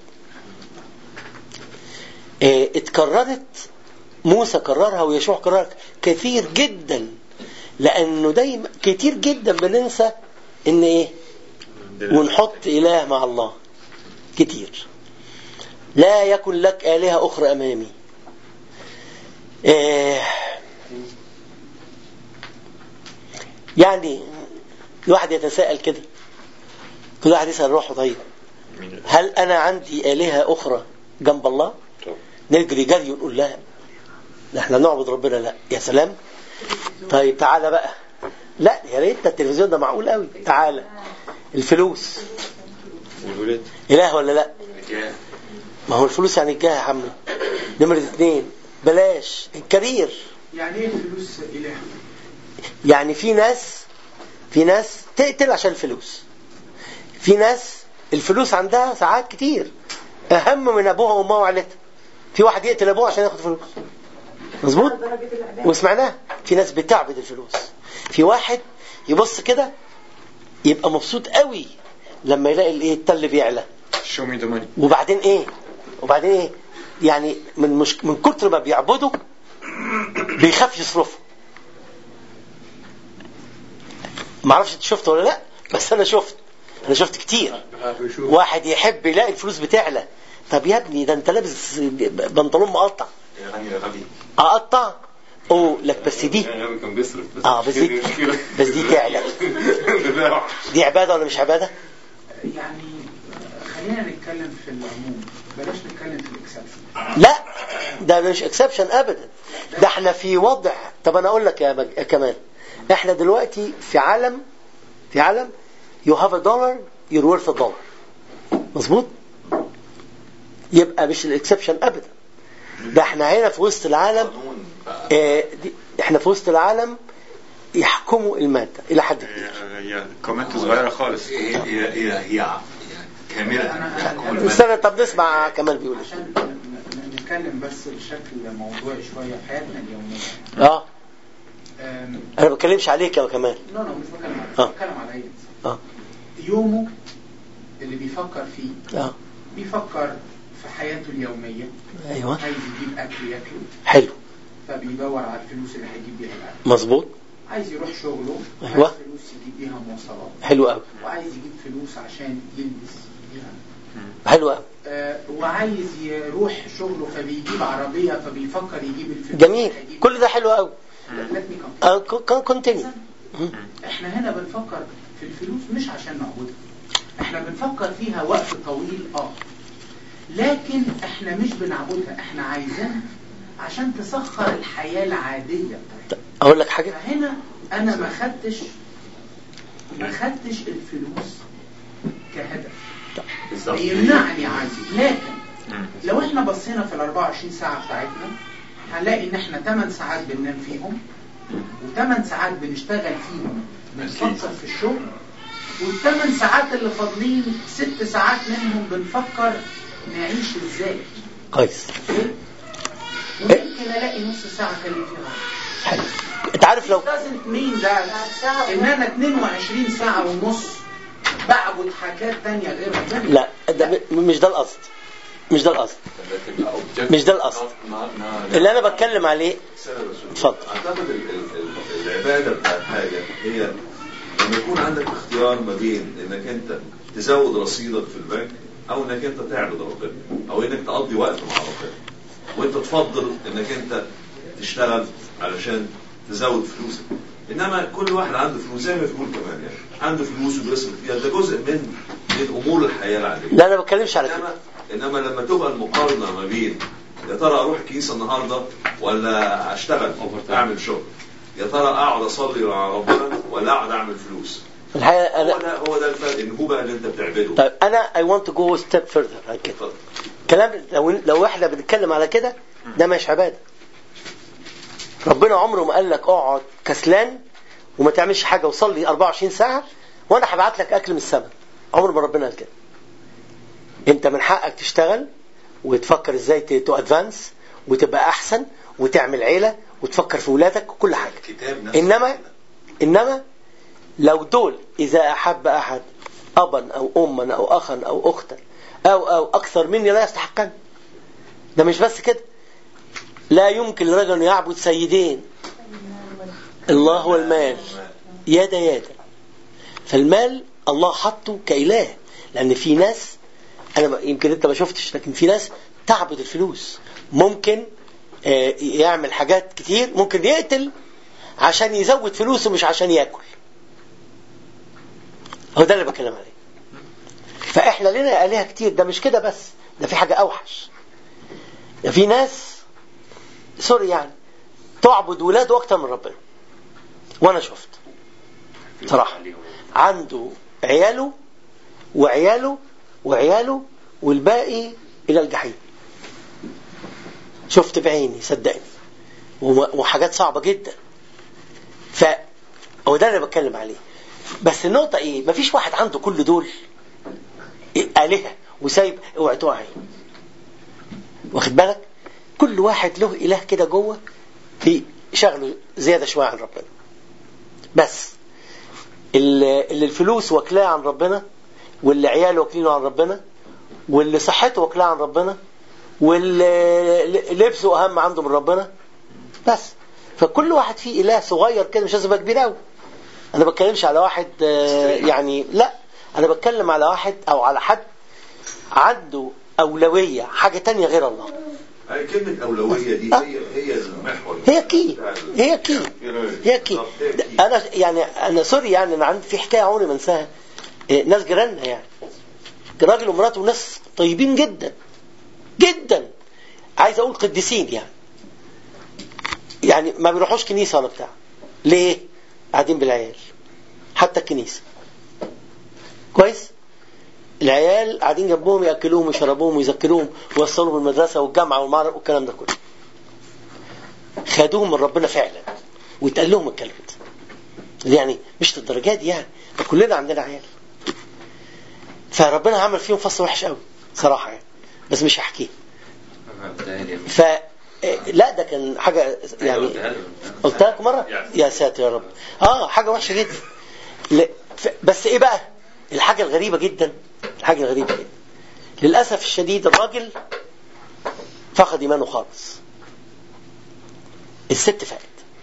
اه اتكررت موسى كررها ويشوع كررها كثير جدا لأنه دايما كتير جدا بننسى إن إيه ونحط إله مع الله كتير لا يكن لك آلهة أخرى أمامي إيه يعني الواحد يتساءل كده كل واحد يسأل روحه طيب مين- هل أنا عندي آلهة أخرى جنب الله طب. نجري جري ونقول لا ده احنا نعبد ربنا لا يا سلام طيب تعالى بقى لا يا ريت ده التلفزيون ده معقول قوي تعالى الفلوس والولاد إله ولا لا جاه. ما هو الفلوس يعني الجاه يا عم نمرة اتنين بلاش الكارير يعني ايه الفلوس اله؟ يعني في ناس في ناس تقتل عشان الفلوس في ناس الفلوس عندها ساعات كتير اهم من ابوها وامها وعيلتها في واحد يقتل ابوه عشان ياخد فلوس مظبوط وسمعناه في ناس بتعبد الفلوس في واحد يبص كده يبقى مبسوط قوي لما يلاقي الايه التل بيعلى show me the money وبعدين ايه وبعدين ايه يعني من مش من كتر ما بيعبدوا بيخاف يصرفه ما اعرفش انت شفت ولا لا بس انا شفت انا شفت كتير بشوف واحد يحب يلاقي الفلوس بتعلى طب يا ابني ده انت لابس بنطلون مقطع يا غني يا غبي اقطع اوه لك بس دي يعني كان بيصرف بس اه بس دي بس دي تعلى دي عباده ولا مش عباده يعني خلينا نتكلم في العموم بلاش نتكلم في الاكسبشن لا ده مش اكسبشن ابدا ده احنا في وضع طب انا اقول لك يا, مج... يا كمال احنا دلوقتي في عالم في عالم you have a dollar you're worth a dollar مظبوط يبقى مش الاكسبشن ابدا ده احنا هنا في وسط العالم قانون بقى اه دي احنا في وسط العالم يحكموا المادة الى حد كبير هي هي كومنت صغيرة خالص هي هي هي هي ع- يعني كاملة تحكم المال. استنى طب نسمع كمال بيقول إيه. عشان ن- ن- نتكلم بس بشكل موضوعي شويه في حياتنا اليوميه اه أم، انا ما بتكلمش عليك يا كمال لا لا مش بتكلم على آه. بتكلم على اي إنسان. اه يومه اللي بيفكر فيه اه بيفكر في حياته اليوميه ايوه عايز يجيب اكل ياكله حلو فبيدور على الفلوس اللي هيجيب بيها الاكل مظبوط عايز يروح شغله أيوة. عايز فلوس يجيب بيها مواصلات حلو قوي وعايز يجيب فلوس عشان يلبس بيها حلو قوي آه وعايز يروح شغله فبيجيب عربية فبيفكر يجيب الفلوس جميل اللي هيجيب كل ده حلو قوي Let me come. كان كونتينيو احنا هنا بنفكر في الفلوس مش عشان نعبدها احنا بنفكر فيها وقت طويل اه لكن احنا مش بنعبدها احنا عايزينها عشان تسخر الحياة العادية بتاعتنا اقول لك حاجه فهنا انا ما خدتش ما خدتش الفلوس كهدف بالظبط يمنعني عني لكن لو احنا بصينا في ال 24 ساعة بتاعتنا هنلاقي ان احنا 8 ساعات بننام فيهم و8 ساعات بنشتغل فيهم بنفكر في الشغل والثمان ساعات اللي فاضلين ست ساعات منهم بنفكر نعيش ازاي كويس ويمكن الاقي نص ساعة اتكلم فيها حلو انت عارف لو doesn't mean that ان انا 22 ساعة ونص بعبد حاجات تانية غير ربنا لا ده م- مش ده القصد مش ده القصد مش ده القصد. اللي انا بتكلم عليه اتفضل اعتقد ال- ال- ال- العباده بتاعت حاجه هي لما يكون عندك اختيار ما بين انك انت تزود رصيدك في البنك او انك انت تعبد ربنا او انك تقضي وقت مع ربنا وانت تفضل انك انت تشتغل علشان تزود فلوسك انما كل واحد عنده فلوس زي ما بتقول كمان يعني عنده فلوس وبيصرف فيها ده جزء من من امور الحياه العاديه لا انا ما بتكلمش على كده انما انما لما تبقى المقارنه ما بين يا ترى اروح الكنيسه النهارده ولا اشتغل اعمل شغل يا ترى اقعد اصلي مع ربنا ولا اقعد اعمل فلوس في الحقيقه هو انا ده هو ده الفرق ان هو بقى اللي انت بتعبده طيب انا I want to go a step further عن كده اتفضل. كلام لو لو احنا بنتكلم على كده ده مش عباده ربنا عمره ما قال لك اقعد كسلان وما تعملش حاجه وصلي 24 ساعه وانا هبعت لك اكل من السماء عمر ما ربنا قال كده انت من حقك تشتغل وتفكر ازاي تو ادفانس وتبقى احسن وتعمل عيله وتفكر في ولادك وكل حاجه الكتاب نفسه انما انما لو دول اذا احب احد ابا او اما او اخا او اختا او او اكثر مني لا يستحقن ده مش بس كده لا يمكن لرجل ان يعبد سيدين الله والمال يدا يدا فالمال الله حطه كإله لأن في ناس أنا ما- يمكن أنت ما شفتش لكن في ناس تعبد الفلوس ممكن آه، يعمل حاجات كتير ممكن يقتل عشان يزود فلوسه مش عشان ياكل هو ده اللي بتكلم عليه فاحنا لنا آلهة كتير ده مش كده بس ده في حاجة أوحش ده في ناس سوري يعني تعبد ولاده أكتر من ربنا وأنا شفت صراحة عنده عياله وعياله وعياله والباقي إلى الجحيم شفت بعيني صدقني وم- وحاجات صعبة جدا ف هو ده اللي بتكلم عليه بس النقطة ايه مفيش واحد عنده كل دول آلهة وسايب اوعى توعي واخد بالك كل واحد له إله كده جوه في شغله زيادة شوية عن ربنا بس اللي اللي الفلوس واكلاه عن ربنا واللي عياله واكلينه عن ربنا واللي صحته واكلاه عن ربنا واللي لبسه اهم عنده من ربنا بس فكل واحد فيه اله صغير كده مش لازم يبقى كبير قوي انا ما بتكلمش على واحد آه، يعني لا انا بتكلم على واحد او على حد عنده اولويه حاجه تانية غير الله يعني كلمة أولوية دي آه. هي هي المحور هي كي هي كي هي كي بالظبط، هي كي. انا يعني انا سوري يعني انا عندي في حكايه عمري ما انساها إيه، ناس جيراننا يعني راجل ومراته ناس طيبين جدا جدا عايز اقول قديسين يعني يعني ما بيروحوش كنيسه ولا بتاع ليه قاعدين بالعيال حتى الكنيسه كويس العيال قاعدين جنبهم ياكلوهم ويشربوهم ويذكروهم ويوصلوا بالمدرسه والجامعه والمعرض والكلام ده كله خدوهم من ربنا فعلا واتقال لهم الكلام ده يعني مش للدرجه دي يعني ده كلنا عندنا عيال فربنا عمل فيهم فصل وحش قوي صراحه يعني بس مش هحكيه ف لا ده كان حاجه يعني قلتها لك مره يا ساتر يا رب اه حاجه وحشه جدا ل... ف... بس ايه بقى الحاجه الغريبه جدا الحاجه الغريبه جدا للاسف الشديد الراجل فقد ايمانه خالص الست فات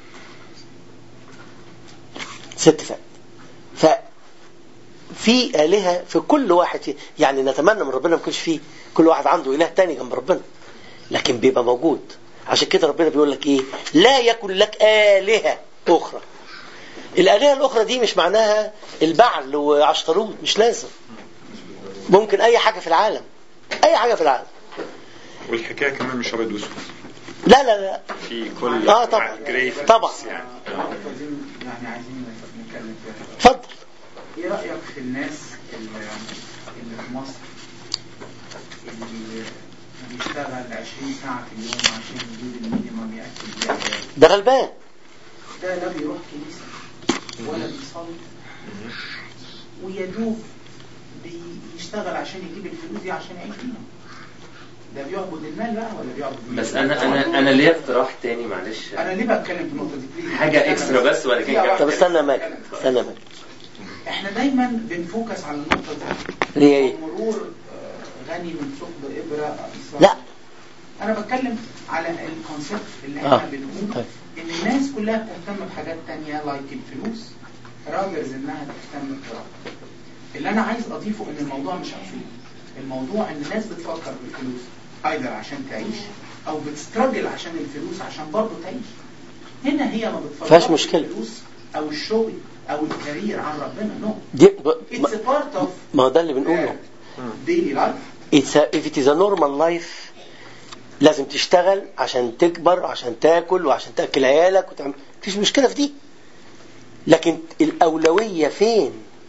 ست فات ف في آلهة في كل واحد فيه يعني نتمنى من ربنا ما يكونش فيه كل واحد عنده إله تاني جنب ربنا لكن بيبقى موجود عشان كده ربنا بيقول لك ايه لا يكن لك آلهة أخرى الآلهة الأخرى دي مش معناها البعل وعشتروت مش لازم ممكن أي حاجة في العالم أي حاجة في العالم والحكايه كمان مش ابيض واسود لا لا لا في كل آه طبعا. جراي طبعا. يعني عايزين يعني عايزين نتكلم فيها اتفضل ايه رأيك في الناس اللي, اللي في مصر اللي بيشتغل 20 ساعة في اليوم عشان يجيب المينيمم يأكل بيه عياله ده غلبان ده لا بيروح كنيسة ولا بيصلي ويا دوب بيشتغل عشان يجيب الفلوس دي عشان يعيش بيها ده بيعبد المال بقى ولا بيعبد مين؟ بس انا انا انا ليا اقتراح تاني معلش انا ليه بتكلم في النقطة دي بليز حاجة اكسترا بس ولا كان دقيقة طب واحدة استنى بس ماك أتكلم في استنى ماك احنا دايما بنفوكس على النقطة دي اللي هي ايه مرور آه، غني من ثقب إبرة إصرار. لا أنا بتكلم على الكونسيبت اللي آه. احنا بنقول طيب. إن الناس كلها بتهتم بحاجات تانية لايك الفلوس راجرز إنها تهتم بالقراءة اللي أنا عايز أضيفه إن الموضوع مش مقفول الموضوع ان الناس بتفكر بالفلوس ايضا عشان تعيش او بتستراجل عشان الفلوس عشان برضه تعيش هنا هي ما بتفكرش فيهاش مشكلة. الفلوس او الشغل او الكارير عن ربنا نو دي ب... اتس ما- بارت اوف ما هو ده اللي بنقوله ديلي لايف It's a, if it is a normal life لازم تشتغل عشان تكبر عشان تاكل وعشان تاكل عيالك وتعمل مفيش مشكله في دي لكن الاولويه فين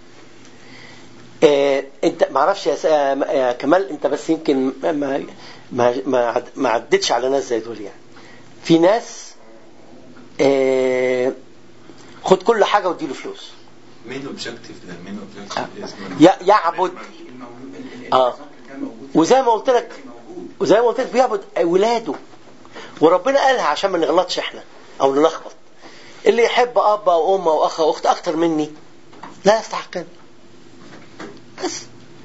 آه انت ما اعرفش يا, س- آه يا كمال انت بس يمكن ما ما ما, ما, عد- ما عدتش على ناس زي دول يعني في ناس آه خد كل حاجه واديله فلوس مين اوبجكتيف ده مين اوبجكتيف ي- يعبد آه. وزي ما قلت لك وزي ما قلت لك بيعبد ولاده وربنا قالها عشان ما نغلطش احنا او نلخبط اللي يحب اب او ام او اخ او اخت اكتر مني لا يستحقني بس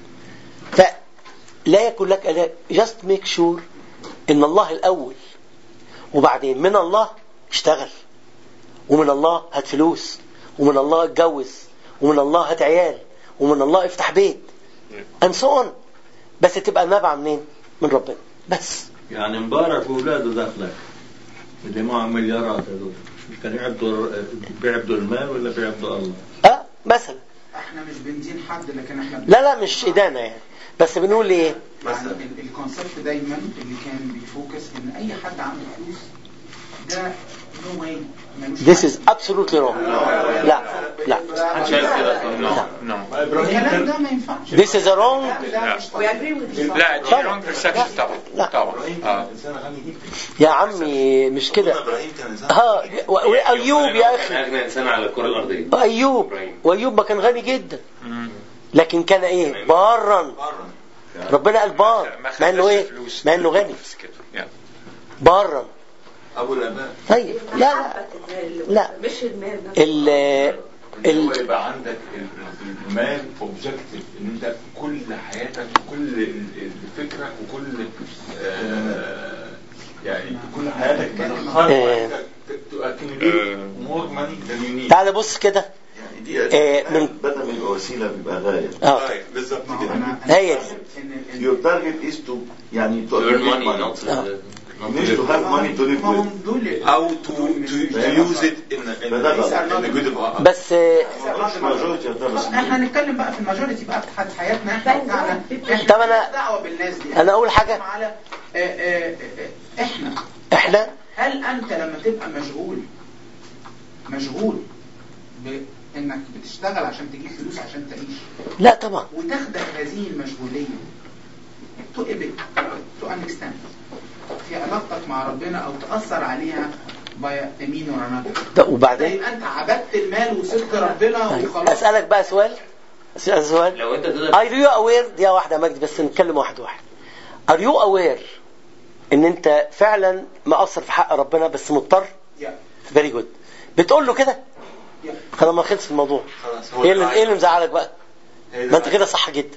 فلا يكن لك اله just make sure ان الله الاول وبعدين من الله اشتغل ومن الله هات فلوس ومن الله اتجوز ومن الله هات عيال ومن الله افتح بيت and so on بس تبقى نابعه منين؟ من ربنا بس يعني مبارك واولاده دخلك اللي معهم مليارات هذول كانوا يعبدوا بيعبدوا المال ولا بيعبدوا الله؟ اه مثلا احنا مش بندين حد لكن احنا لا لا مش ادانه يعني بس بنقول ايه؟ يعني ال- الكونسبت دايما اللي كان بيفوكس ان اي حد عنده فلوس ده نو واي This is absolutely wrong. لا لا محدش قال كده لا. no. الكلام ده ما ينفعش This is a wrong ده مش We طبيعي. agree with you. لا دي طبعا. wrong perception طبعا لا. طبعا اه انسان غني جدا يا عمي مش كده ابراهيم كان انسان ها و- وايوب يا اخي اغنى انسان على الكره الارضيه ايوب وايوب ما كان غني جدا لكن كان ايه بارا بره ربنا قال بار مع انه ايه مع انه غني بس كده yeah. بارا ابو الاباء طيب لا لا لا. مش المال نفسه. ال ان هو ال يبقى عندك ال- المال اوبجكتيف ان انت كل حياتك وكل ال- ال- فكرك وكل آه، يعني كل حياتك آه. تأكمليت مور ماني ذان يو نيد تعال بص كده يعني دي آه، من- بدل ما يبقى وسيله بيبقى غايه اه بالظبط ما هو كده أنا- هي أنا دي. إن ال- your target is to يعني to earn money money not آه. not مش to have money to live ما هم with دول او تو تو يوز ات ان فده غلط. ان جود بس آه، مش majority of them خلاص، احنا هنتكلم بقى في الماجوريتي بقى بتاعت حياتنا احنا بتاعنا احنا طب أنا- مالناش دعوه بالناس دي أنا أقول حاجة. بنتكلم على آه، آه، آه، احنا احنا هل انت لما تبقى مشغول مشغول بانك بتشتغل عشان تجيب فلوس عشان تعيش لا طبعا وتخدم هذه المشغوليه تو تو ان اكستنت في علاقتك مع ربنا او تاثر عليها باي يمين ورا ده وبعدين يبقى انت عبدت المال وسبت ربنا طيب، وخلاص اسالك بقى سؤال اسالك سؤال لو انت تقدر Are you aware دي واحدة يا مجدي بس نتكلم واحد واحد Are you aware ان انت فعلا مقصر في حق ربنا بس مضطر يا فيري جود بتقول له كده يا خلاص ما خلص الموضوع خلاص هو ايه ده اللي ايه اللي مزعلك بقى هي ده ما انت كده صح جدا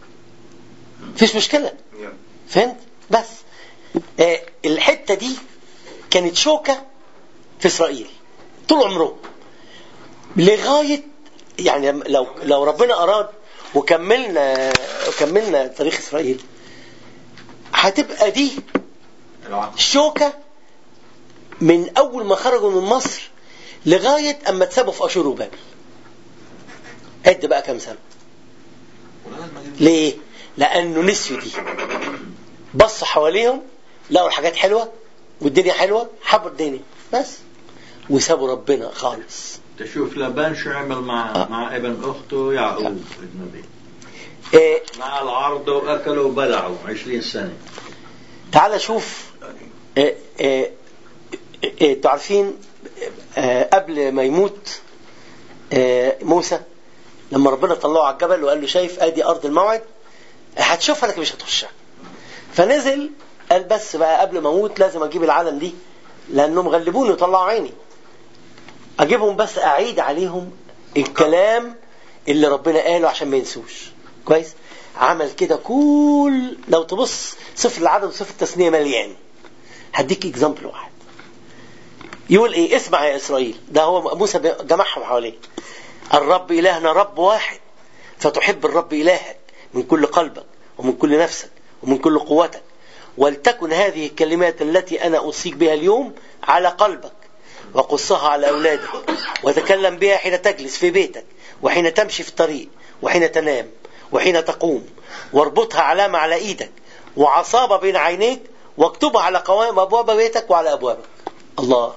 مفيش مشكلة فهمت بس آه الحتة دي كانت شوكة في إسرائيل طول عمره لغاية يعني لم- لو لو ربنا أراد وكملنا وكملنا تاريخ إسرائيل هتبقى دي العقل شوكة من أول ما خرجوا من مصر لغاية أما اتسابوا في أشور وبابل عد بقى كام سنة ليه؟ لأنه نسيوا دي بصوا حواليهم لقوا الحاجات حلوة والدنيا حلوة حبوا الدنيا بس وسابوا ربنا خالص تشوف لبان شو عمل مع آه. مع ابن اخته يعقوب النبي إيه مع العرض واكلوا وبلعوا 20 سنه تعال شوف إيه إيه إيه تعرفين آه، قبل ما يموت آه، موسى لما ربنا طلعه على الجبل وقال له شايف ادي ارض الموعد هتشوفها لكن مش هتخشها فنزل قال بس بقى قبل ما اموت لازم اجيب العالم دي لانهم غلبوني وطلعوا عيني اجيبهم بس اعيد عليهم الكلام اللي ربنا قاله عشان ما ينسوش كويس عمل كده كل لو تبص صفر العدد وصفر التثنيه مليان هديك اكزامبل واحد يقول ايه اسمع يا اسرائيل ده هو موسى جمعهم حواليه الرب الهنا رب واحد فتحب الرب الهك من كل قلبك ومن كل نفسك ومن كل قوتك ولتكن هذه الكلمات التي أنا أوصيك بها اليوم على قلبك وقصها على أولادك وتكلم بها حين تجلس في بيتك وحين تمشي في الطريق وحين تنام وحين تقوم واربطها علامة على إيدك وعصابة بين عينيك واكتبها على قوائم أبواب بيتك وعلى أبوابك الله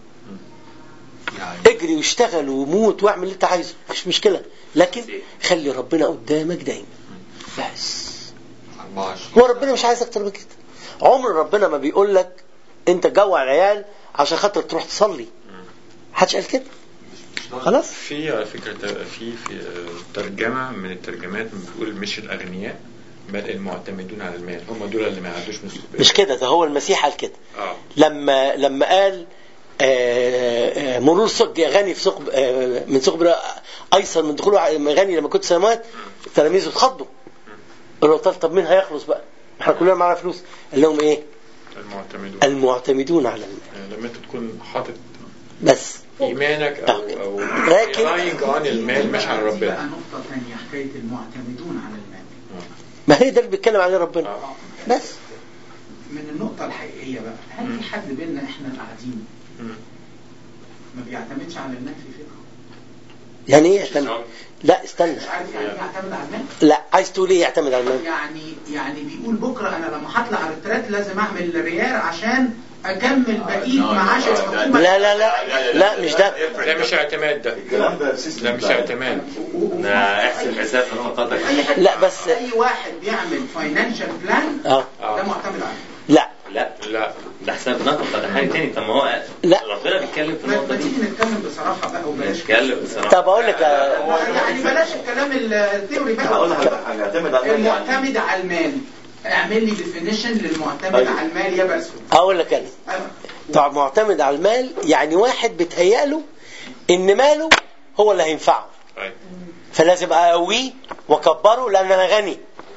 اجري واشتغل وموت واعمل اللي انت عايزه مش مشكلة لكن خلي ربنا قدامك دايما بس 24 هو ربنا مش عايز اكتر من كده عمر ربنا ما بيقول لك انت جوع العيال عشان خاطر تروح تصلي محدش قال كده خلاص في على فكرة في في آه، ترجمة من الترجمات بتقول مش الأغنياء بل المعتمدون على المال هم دول اللي ما يعدوش من السوق مش كده ده هو المسيح قال كده اه لما لما قال آه، آه، مرور سوق غني في سوق آه، من سوق بر- ايسر من دخوله غني لما كنت سنوات تلاميذه اتخضوا قالوا طب طب مين هيخلص بقى؟ احنا كلنا معانا فلوس قال لهم ايه؟ المعتمدون المعتمدون على المال يعني لما انت تكون حاطط بس ايمانك او او لكن- relying on المال مش على دي بقى ربنا نقطة ثانية حكاية المعتمدون على المال ما هي ده اللي بيتكلم عليه ربنا آه. بس من النقطة الحقيقية بقى هل في حد بينا احنا قاعدين مم. ما بيعتمدش على المال في فكره يعني ايه يعتمد؟ لا استنى مش عارف يعني ايه يعتمد على المال لا عايز تقول ايه يعتمد على المال؟ يعني يعني بيقول بكره انا لما هطلع على التراك لازم اعمل ريال عشان اكمل بقيه لا، معاش لا، الحكومه لا لا لا لا مش ده ده مش اعتماد ده الكلام ده سيستم ده مش اعتماد ده احسب حساب ان هو قدر اي حد لا، بس- اي واحد بيعمل فاينانشال بلان اه ده معتمد عليه لا لا لا ده حساب نقد ده حاجه تاني طب ما هو لا. ربنا بيتكلم في ما النقطه ما دي تيجي نتكلم بصراحه بقى وبلاش نتكلم بصراحه طب اقول لك آه، يعني بلاش الكلام الثيوري هقول لك بقى على حاجه اعتمد على المال يعني. المعتمد على المال اعمل لي ديفينيشن للمعتمد أيوة. على المال يا بس اقول لك انا طب معتمد على المال يعني واحد بيتهيأله ان ماله هو اللي هينفعه طيب فلازم اقويه واكبره لان انا غني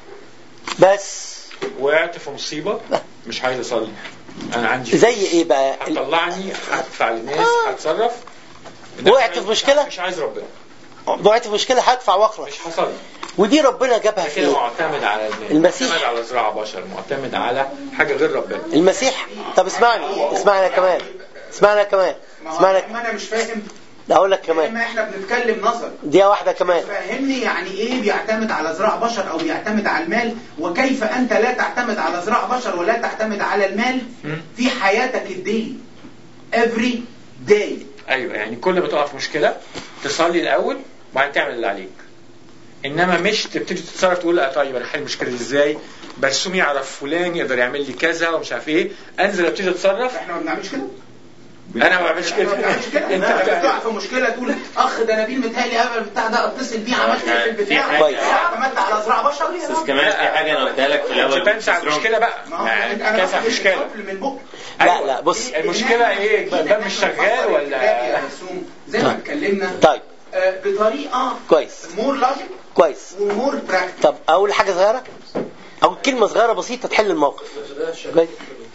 بس وقعت في مصيبة مش عايز اصلي انا عندي زي ايه بقى هتطلعني هدفع للناس آه. هتصرف وقعت في مشكلة؟ مش عايز ربنا وقعت في مشكله هدفع واخلص مش هصلي ودي ربنا جابها ده في كده ايه معتمد على المال المسيح. معتمد على زراعة بشر معتمد على حاجة غير ربنا المسيح طب اسمعني اسمعنا كمان اسمعنا كمان ما هو اسمعنا ما انا مش فاهم اقول لك كمان ما احنا بنتكلم نظر دقيقه واحده كمان فهمني يعني ايه بيعتمد على زراع بشر او بيعتمد على المال وكيف انت لا تعتمد على زراع بشر ولا تعتمد على المال مم. في حياتك الديلي every day ايوه يعني كل ما تقع في مشكلة تصلي الاول وبعدين تعمل اللي عليك انما مش تبتدي تتصرف تقول لا طيب انا هحل المشكله دي ازاي برسوم يعرف فلان يقدر يعمل لي كذا ومش عارف ايه انزل ابتدي اتصرف احنا ما بنعملش كده انا ما بعملش احنا كده ما بنعملش كده انت انت بتعمل بتقع في مشكله تقول اخ ده نبيل متهيألي قبل البتاع ده اتصل بيه عملت ايه في في البتاع حاجة- كويس. اعتمدت على زراع بشر بس كمان في حاجه انا قلتها لك في الاول انت تنسى على المشكله بقى ما هو يعني انا تنسى على باخد المشكله الطفل من بقه لا لا بص المشكله ايه الباب مش شغال ولا يا رسوم زي ما اتكلمنا طيب آه، بطريقه كويس مور لوجيك كويس ومور براكتيك طب اقول حاجه صغيره او كلمه صغيره بسيطه تحل الموقف كويس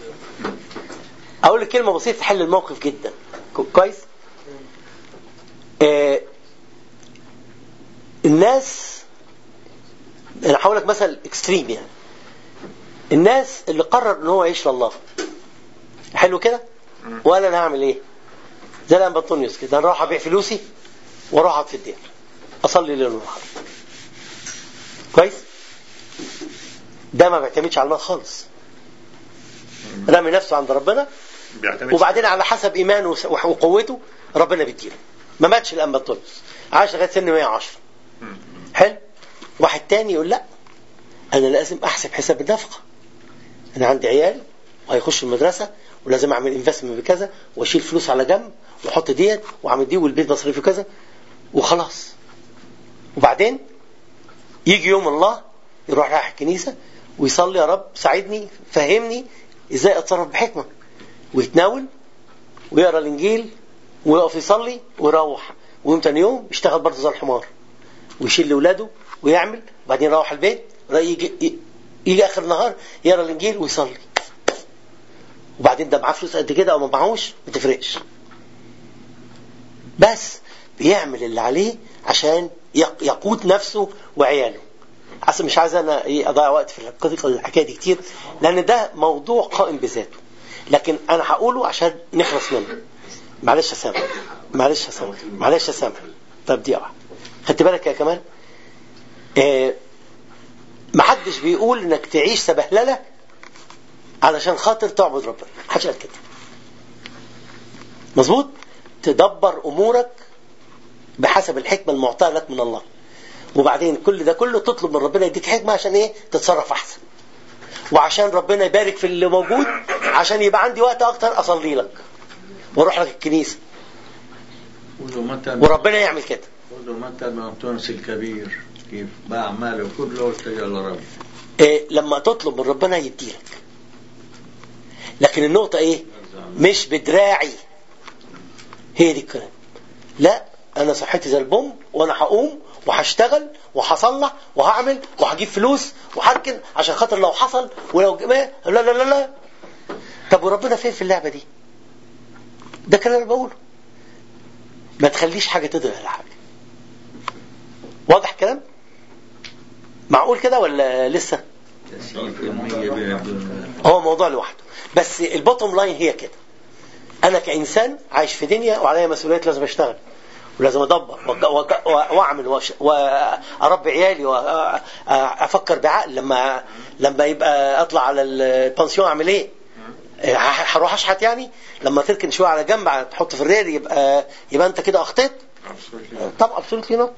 اقول لك كلمه بسيطه تحل الموقف جدا كو- كويس آه الناس انا هقول لك مثل اكستريم يعني الناس اللي قرر ان هو يعيش لله حلو كده وقال انا هعمل ايه زي الان بطونيوس كده انا اروح ابيع فلوسي واروح اقعد في الدير اصلي ليل ونهار كويس ده ما بيعتمدش على المال خالص رامي نفسه عند ربنا بيعتمد وبعدين على حسب ايمانه وس- وقوته ربنا بيديله ما ماتش الانبا بطرس عاش لغايه سن 110 حلو واحد تاني يقول لا انا لازم احسب حساب النفقه انا عندي عيال وهيخشوا المدرسه ولازم اعمل انفستمنت بكذا واشيل فلوس على جنب واحط ديت واعمل دي والبيت مصرفي كذا وخلاص وبعدين يجي يوم الله يروح رايح الكنيسه ويصلي يا رب ساعدني فهمني ازاي اتصرف بحكمه ويتناول ويقرا الانجيل ويقف يصلي ويروح ويوم تاني يوم يشتغل برضه زي الحمار ويشيل لاولاده ويعمل وبعدين يروح البيت يجي يجي اخر النهار يقرا الانجيل ويصلي وبعدين ده معاه فلوس قد كده او ما معهوش ما تفرقش بس بيعمل اللي عليه عشان يق- يقود نفسه وعياله اصل مش عايز انا ايه اضيع وقت في الحق- الحكايه دي كتير لان ده موضوع قائم بذاته لكن انا هقوله عشان نخلص منه معلش يا سامح معلش يا سامح معلش يا سامح طب دي واحده خدت بالك يا كمال آه محدش بيقول انك تعيش سبهلله علشان خاطر تعبد ربنا محدش قال كده مظبوط تدبر امورك بحسب الحكمه المعطاه لك من الله وبعدين كل ده كله تطلب من ربنا يديك حكمه عشان ايه تتصرف احسن وعشان ربنا يبارك في اللي موجود عشان يبقى عندي وقت اكتر اصلي لك واروح لك الكنيسه خذوا مثل وربنا يعمل كده خذوا مثل من تونس الكبير كيف باع ماله كله واتجه لرب إيه لما تطلب من ربنا يديلك لكن النقطة ايه مش بدراعي هي دي الكلام لا انا صحتي زي البوم وانا هقوم وهشتغل وهصلح وهعمل وهجيب فلوس وهركن عشان خاطر لو حصل ولو ما لا لا لا لا طب وربنا فين في اللعبة دي ده كلام اللي بقوله ما تخليش حاجة تضرب على حاجة واضح كلام معقول كده ولا لسه 90% بيع عبد المال هو موضوع لوحده بس البوتوم لاين هي كده انا كانسان عايش في دنيا وعليا مسؤوليات لازم اشتغل ولازم ادبر وك- وك- واعمل وأش- واربي عيالي وافكر بعقل لما لما يبقى اطلع على البنسيون اعمل ايه؟ ه- هروح اشحت يعني لما تركن شويه على جنب تحط في الرير يبقى يبقى انت كده اخطيت طب ابسولوتلي نوت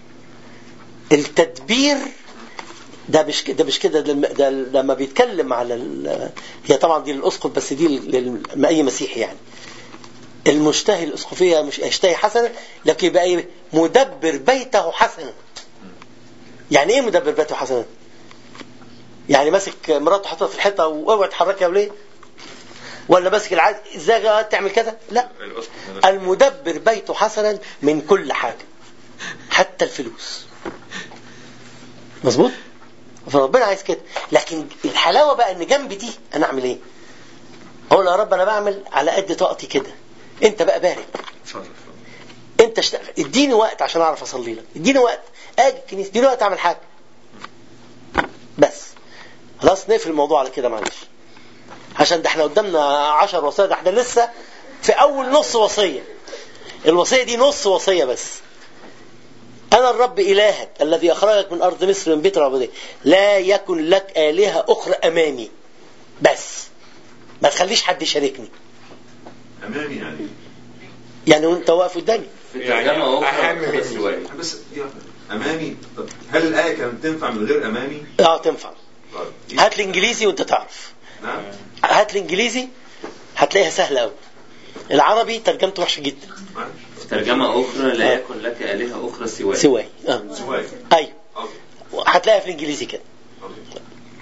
التدبير ده مش ك- ده مش كده ده الم- ده لما بيتكلم على ال- هي طبعا دي للاسقف بس دي لل- لاي مسيحي يعني المشتهي الاسقفيه مش يشتهي حسنا لكن يبقى ايه مدبر بيته حسنا يعني ايه مدبر بيته حسنا يعني ماسك مراته حاططها في الحيطه واوعي تحركها يا وليه ولا ماسك العاد ازاي تعمل كده لا المدبر بيته حسنا من كل حاجه حتى الفلوس مظبوط فربنا عايز كده لكن الحلاوه بقى ان جنب دي انا اعمل ايه اقول يا رب انا بعمل على قد طاقتي كده انت بقى بارك انت اشتغل اديني وقت عشان اعرف اصلي لك اديني وقت اجي الكنيسه اديني وقت اعمل حاجه بس خلاص نقفل الموضوع على كده معلش عشان ده احنا قدامنا عشر وصايا ده احنا لسه في اول نص وصيه الوصيه دي نص وصيه بس أنا الرب إلهك الذي أخرجك من أرض مصر من بيت العبودية لا يكن لك آلهة أخرى أمامي بس ما تخليش حد يشاركني امامي يعني يعني وأنت واقف قدامي في يعني ترجمة أهم أخرى من- سواء بس دي واحدة. امامي طب هل الايه كانت تنفع من غير امامي؟ اه تنفع طيب. هات الإنجليزي وأنت تعرف نعم هات الإنجليزي هتلاقيها سهلة أوي العربي ترجمته وحشة جدا معلش. في ترجمة أخرى لا يكن لك آلهة أخرى سواء سواي اه سواء أيوه أوكي. هتلاقيها في الإنجليزي كده أوكي.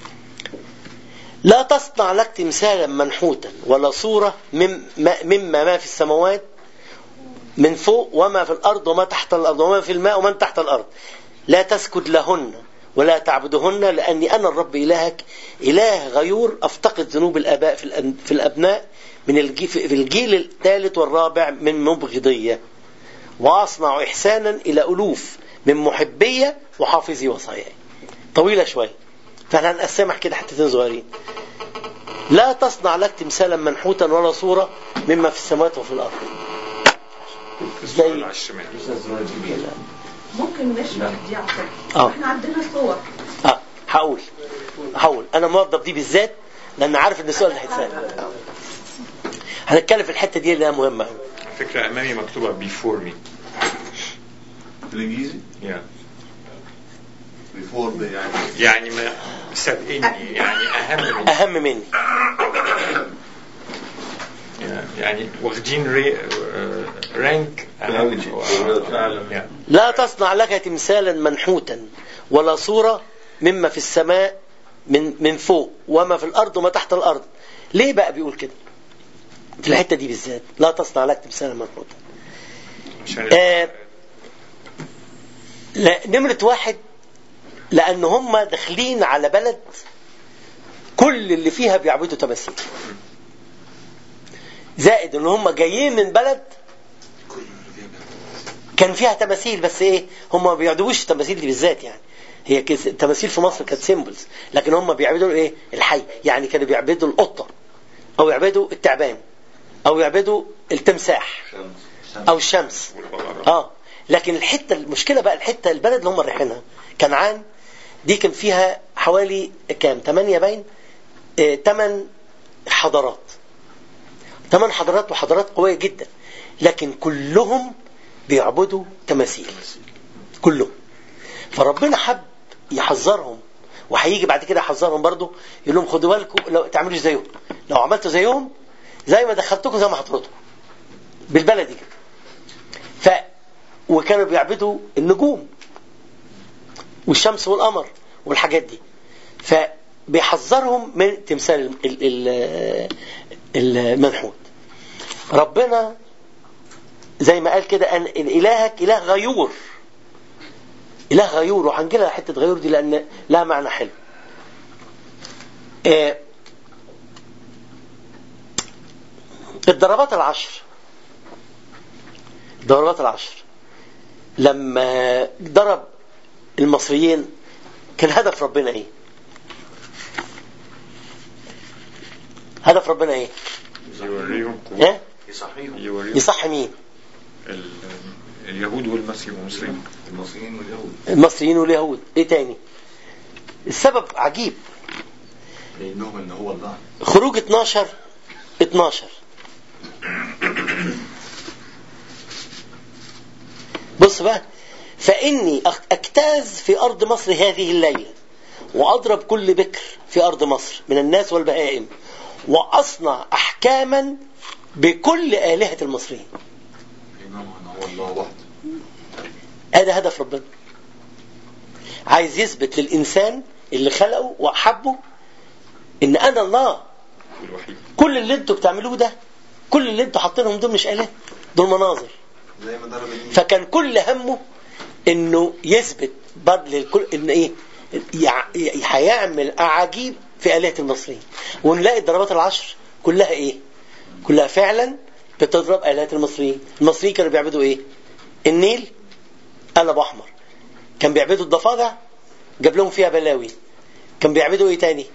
لا تصنع لك تمثالا منحوتا ولا صورة مما, مما ما في السماوات من فوق وما في الأرض وما تحت الأرض وما في الماء ومن تحت الأرض لا تسجد لهن ولا تعبدهن لأني أنا الرب إلهك إله غيور أفتقد ذنوب الآباء في, الأن- في الأبناء من الجيل في الجيل الثالث والرابع من مبغضية وأصنع إحسانا إلى ألوف من محبية وحافظي وصاياي طويلة شوية فاحنا هنقسمها كده حتتين صغيرين لا تصنع لك تمثالا منحوتا ولا صورة مما في السماوات وفي الأرض زي على الشمال ممكن نشرح دي على فكرة اه احنا عندنا صور اه هقول هقول انا موظف دي بالذات لان عارف ان السؤال ده هيتسال آه. هنتكلم في الحته دي لانها مهمه أوي. على فكرة أمامي مكتوبة before me في الانجليزي yeah. بيفور يعني يعني ما سابقني يعني أهم من اهم مني يعني واخدين ري... رانك أهم فعلا. Yeah. لا تصنع لك تمثالا منحوتا ولا صورة مما في السماء من من فوق وما في الأرض وما تحت الأرض ليه بقى بيقول كده في الحتة دي بالذات لا تصنع لك تمثالا منحوتا عشان آه، لا نمرة واحد لأن هم داخلين على بلد كل اللي فيها بيعبدوا تماثيل زائد ان هم جايين من بلد كان فيها تماثيل بس ايه هم ما بيعبدوش التماثيل دي بالذات يعني هي كس- التماثيل في مصر كانت سيمبلز لكن هم بيعبدوا ايه الحي يعني كانوا بيعبدوا القطه او يعبدوا التعبان او يعبدوا التمساح او الشمس اه لكن الحته المشكله بقى الحته البلد اللي هم رايحينها كنعان دي كان فيها حوالي كام 8 باين 8 حضارات ثمان حضارات وحضارات قويه جدا لكن كلهم بيعبدوا تماثيل كلهم فربنا حب يحذرهم وهيجي بعد كده يحذرهم برضه يقول لهم خدوا بالكم لو تعملوش زيهم لو عملتوا زيهم زي ما دخلتكم زي ما هطردكم بالبلدي كده ف وكانوا بيعبدوا النجوم والشمس والقمر والحاجات دي فبيحذرهم من تمثال ال- ال- ال- المنحوت ربنا زي ما قال كده ان إن الهك اله غيور اله غيور وهنجي لها حته غيور دي لان لها معنى حلو آه، الضربات العشر الضربات العشر لما ضرب المصريين كان هدف ربنا ايه هدف ربنا ايه يوريهم قوة ها يصحيهم يوريهم يصح مين ال- اليهود والمسيح والمسلمين المصريين واليهود المصريين واليهود ايه تاني السبب عجيب لانهم ان هو الله خروج 12 12 بص بقى فإني أخ- أجتاز في أرض مصر هذه الليلة وأضرب كل بكر في أرض مصر من الناس والبهائم وأصنع أحكاما بكل آلهة المصريين إنما أن هو الله وحده هذا هدف ربنا عايز يثبت للإنسان اللي خلقه وأحبه إن أنا الله الوحيد كل اللي انتوا بتعملوه ده كل اللي انتوا حاطينهم دول مش آلهة دول مناظر زي ما ضرب النيل فكان كل همه انه يثبت برضه للكل ان ايه يع- هيعمل اعاجيب في آلهة المصريين ونلاقي الضربات العشر كلها ايه كلها فعلا بتضرب آلهة المصريين المصريين كانوا بيعبدوا ايه النيل قلب احمر كان بيعبدوا الضفادع جاب لهم فيها بلاوي كان بيعبدوا ايه تاني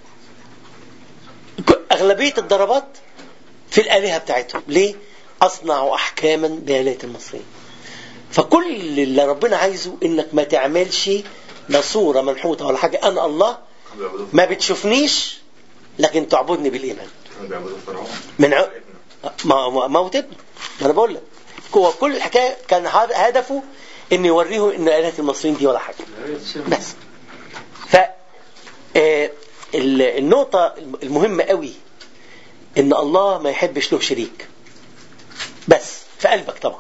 ك- اغلبية الضربات في الآلهة بتاعتهم ليه أصنع أحكاما بآلهة المصريين فكل اللي ربنا عايزه إنك ما تعملش لا صورة منحوتة ولا حاجة أنا الله كانوا بيعبدوا ما بتشوفنيش لكن تعبدني بالإيمان كانوا بيعبدوا فرعون من ع... ما ما موت ابنه ما أنا بقول لك هو كل الحكاية كان هد- هدفه إن يوريهم إن آلهة المصريين دي ولا حاجة بس ف آه، ال- النقطة المهمة قوي إن الله ما يحبش له شريك بس في قلبك طبعا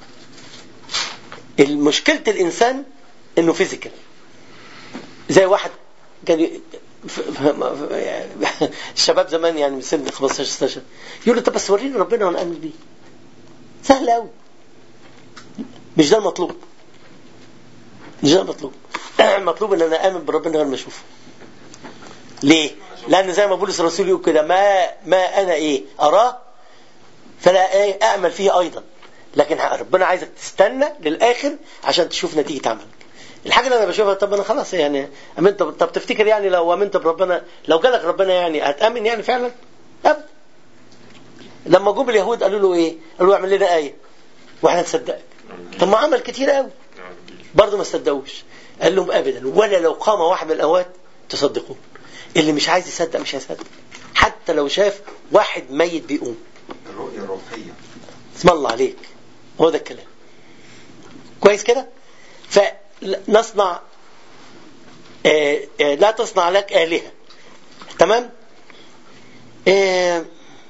المشكلة الإنسان إنه فيزيكال زي واحد كان ي- ف- ف- يعني الشباب زمان يعني من سن 15 16 يقول له طب بس وريني ربنا وانا امن بيه سهل قوي مش ده المطلوب مش ده المطلوب المطلوب ان انا امن بربنا غير ما اشوفه ليه؟ لان زي ما بولس الرسول يقول كده ما ما انا ايه اراه فلا ايه اعمل فيه ايضا لكن ربنا عايزك تستنى للاخر عشان تشوف نتيجه عملك الحاجه اللي انا بشوفها طب انا خلاص يعني امنت طب تفتكر يعني لو امنت بربنا لو جالك ربنا يعني هتامن يعني فعلا ابدا لما جم اليهود قالوا له ايه قالوا له اعمل لنا ايه واحنا نصدقك طب ما عمل كتير قوي برضه ما صدقوش قال لهم ابدا ولا لو قام واحد من الاموات تصدقون اللي مش عايز يصدق مش هيصدق حتى لو شاف واحد ميت بيقوم الرؤية الروحية اسم الله عليك هو ده الكلام كويس كده فنصنع آه، آه، لا تصنع لك آلهة تمام آه،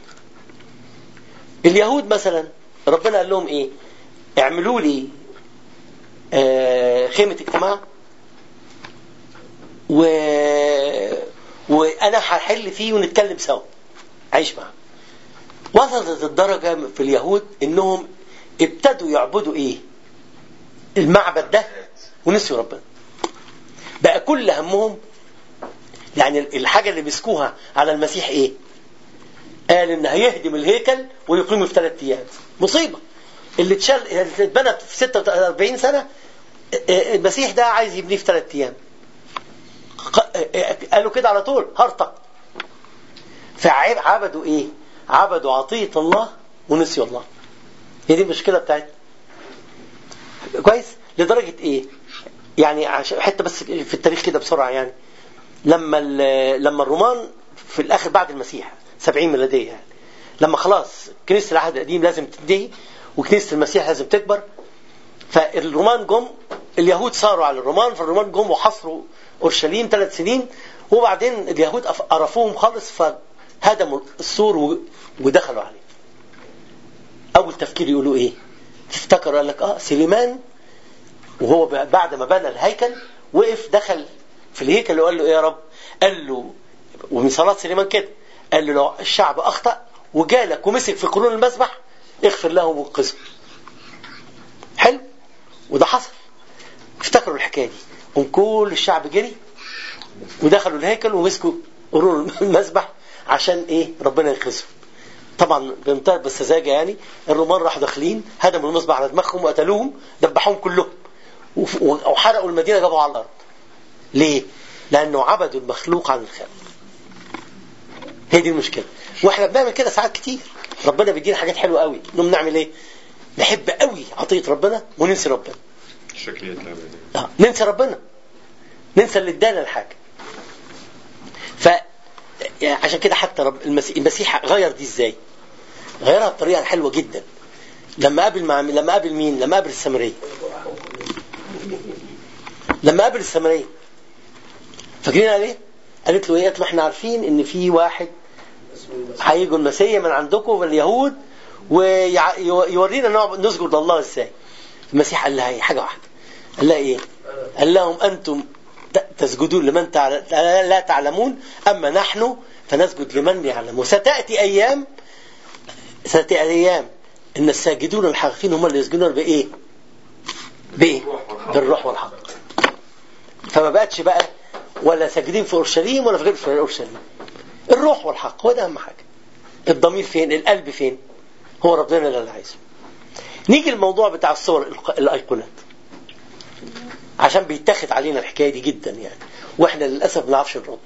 اليهود مثلا ربنا قال لهم ايه اعملوا لي آه، خيمة اجتماع و... وانا هحل فيه ونتكلم سوا عيش معاه وصلت الدرجة في اليهود انهم ابتدوا يعبدوا ايه المعبد ده ونسيوا ربنا بقى كل همهم يعني الحاجة اللي مسكوها على المسيح ايه قال ان هيهدم الهيكل ويقيمه في ثلاث ايام مصيبة اللي اتشال اللي اتبنت في 46 سنة المسيح ده عايز يبنيه في ثلاث ايام ق- قالوا كده على طول هرطق فعبدوا ايه عبدوا عطية الله ونسيوا الله هي دي المشكلة بتاعتنا كويس لدرجة ايه يعني عشان حتى بس في التاريخ كده بسرعة يعني لما ال- لما الرومان في الاخر بعد المسيح 70 ميلادية يعني لما خلاص كنيسة العهد القديم لازم تنتهي وكنيسة المسيح لازم تكبر فالرومان جم اليهود صاروا على الرومان فالرومان جم وحصروا اورشليم ثلاث سنين وبعدين اليهود أف- قرفوهم خالص فهدموا السور و- ودخلوا عليه اول تفكير يقولوا ايه تفتكروا قال لك اه سليمان وهو ب- بعد ما بنى الهيكل وقف دخل في الهيكل وقال له ايه يا رب قال له ومن صلاة سليمان كده قال له لو الشعب اخطأ وجالك ومسك في قرون المسبح اغفر له وانقذه حلو وده حصل افتكروا الحكايه دي قام كل الشعب جري ودخلوا الهيكل ومسكوا قرون المسبح عشان ايه ربنا ينقذهم طبعا بمنتهى السذاجه يعني الرومان راحوا داخلين هدموا المسبح على دماغهم وقتلوهم دبحوهم كلهم وف- وحرقوا المدينه جابوا على الارض ليه؟ لانه عبدوا المخلوق عن الخالق هي دي المشكله واحنا بنعمل كده ساعات كتير ربنا بيدينا حاجات حلوه قوي نقوم نعمل ايه؟ نحب قوي عطيه ربنا وننسي ربنا شكلية العبادة آه. ننسى ربنا ننسى اللي ادانا الحاجه ف يعني عشان كده حتى رب المسيح, المسيح غير دي ازاي غيرها بطريقه حلوه جدا لما قابل مع لما قابل مين لما قابل السامريه لما قابل السامريه فاكرين قال ايه قالت له ايه قالت له احنا عارفين ان في واحد هيجوا المسيح من عندكم اليهود ويورينا نعب- نسجد لله ازاي المسيح قال لها ايه حاجه واحده قال لها ايه قال لهم انتم ت- تسجدون لمن تعل... لا تعلمون اما نحن فنسجد لمن يعلم وستاتي ايام ستاتي ايام ان الساجدون الحقيقيين هم اللي يسجدون بايه؟ بايه؟ بالروح والحق فما بقتش بقى ولا ساجدين في اورشليم ولا في غير في اورشليم الروح والحق هو ده اهم حاجه الضمير فين؟ القلب فين؟ هو ربنا اللي عايزه نيجي الموضوع بتاع الصور الق- الايقونات عشان بيتاخد علينا الحكايه دي جدا يعني واحنا للاسف ما نعرفش نرد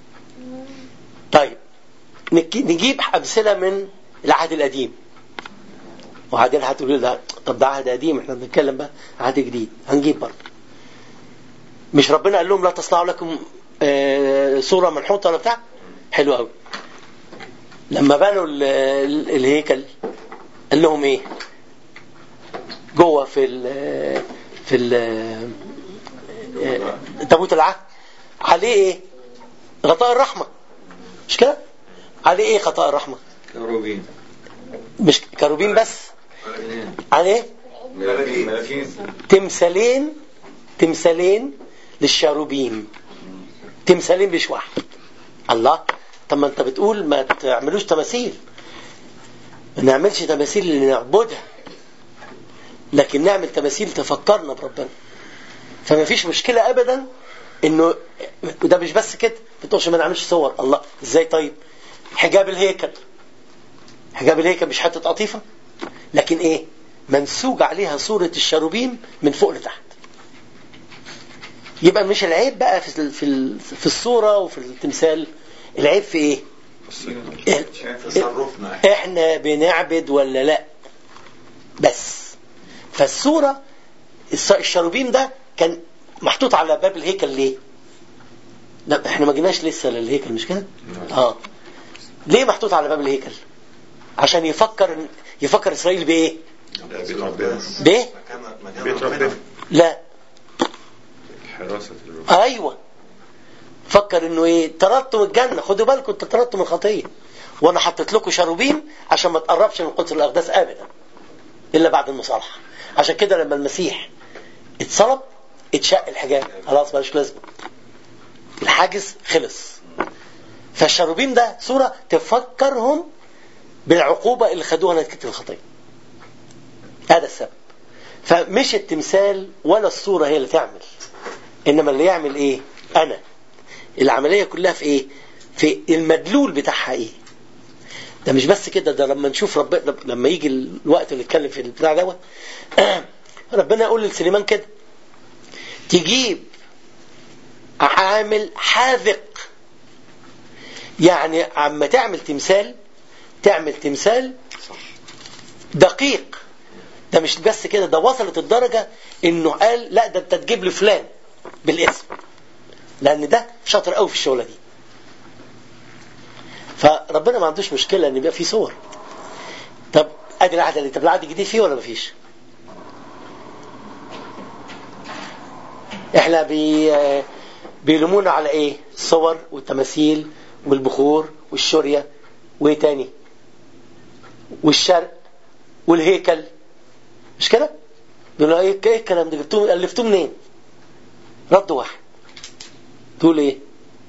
طيب نك- نجيب امثله من العهد القديم وبعدين هتقولوا لا طب ده عهد قديم احنا بنتكلم بقى عهد جديد هنجيب برضه مش ربنا قال لهم لا تصنعوا لكم آه، صوره منحوته ولا بتاع حلو قوي لما بنوا ال- ال- الهيكل قال لهم ايه جوه في ال في ال تابوت العهد عليه ايه غطاء الرحمه مش كده عليه ايه غطاء الرحمه كروبين مش كروبين بس عليه ملاكين تمثالين تمثالين للشاروبيم تمثالين مش واحد الله طب ما انت بتقول ما تعملوش تماثيل ما نعملش تماثيل اللي نعبدها لكن نعمل تماثيل تفكرنا بربنا فما فيش مشكلة أبدا إنه وده مش بس كده ما تقولش ما نعملش صور الله إزاي طيب حجاب الهيكل حجاب الهيكل مش حتة قطيفة لكن إيه منسوج عليها صورة الشاروبيم من فوق لتحت يبقى مش العيب بقى في ال- في ال- في الصورة وفي التمثال العيب في إيه تصرفنا احنا بنعبد ولا لا بس فالصورة الص- الشاروبيم ده كان محطوط على باب الهيكل ليه لا احنا ما جيناش لسه للهيكل مش كده اه ليه محطوط على باب الهيكل عشان يفكر يفكر اسرائيل بايه بيت ربنا بايه بيت ربنا لا حراسة الروح ايوه فكر انه ايه طردتم الجنه خدوا بالكم انتوا طردتم الخطيه وانا حطيت لكم شاروبيم عشان ما تقربش من قدس الاقداس ابدا الا بعد المصالحه عشان كده لما المسيح اتصلب اتشق الحجاب خلاص مالوش لازمه الحاجز خلص فالشاروبيم ده صوره تفكرهم بالعقوبه اللي خدوها نتيجه الخطيه هذا السبب فمش التمثال ولا الصوره هي اللي تعمل انما اللي يعمل ايه انا العمليه كلها في ايه في المدلول بتاعها ايه ده مش بس كده ده لما نشوف ربنا لما يجي الوقت اللي نتكلم في البتاع دوت ربنا يقول لسليمان كده تجيب عامل حاذق يعني عما تعمل تمثال تعمل تمثال دقيق ده مش بس كده ده وصلت الدرجة انه قال لا ده انت تجيب لي فلان بالاسم لان ده شاطر قوي في الشغلة دي فربنا ما عندوش مشكلة ان يبقى في صور طب ادي العهد اللي طب العهد الجديد فيه ولا ما فيش احنا بي بيلومونا على ايه الصور والتماثيل والبخور والشرية وايه تاني والشرق والهيكل مش كده بيقولوا ايه ايه الكلام ده جبتوه الفتوه منين رد واحد تقول ايه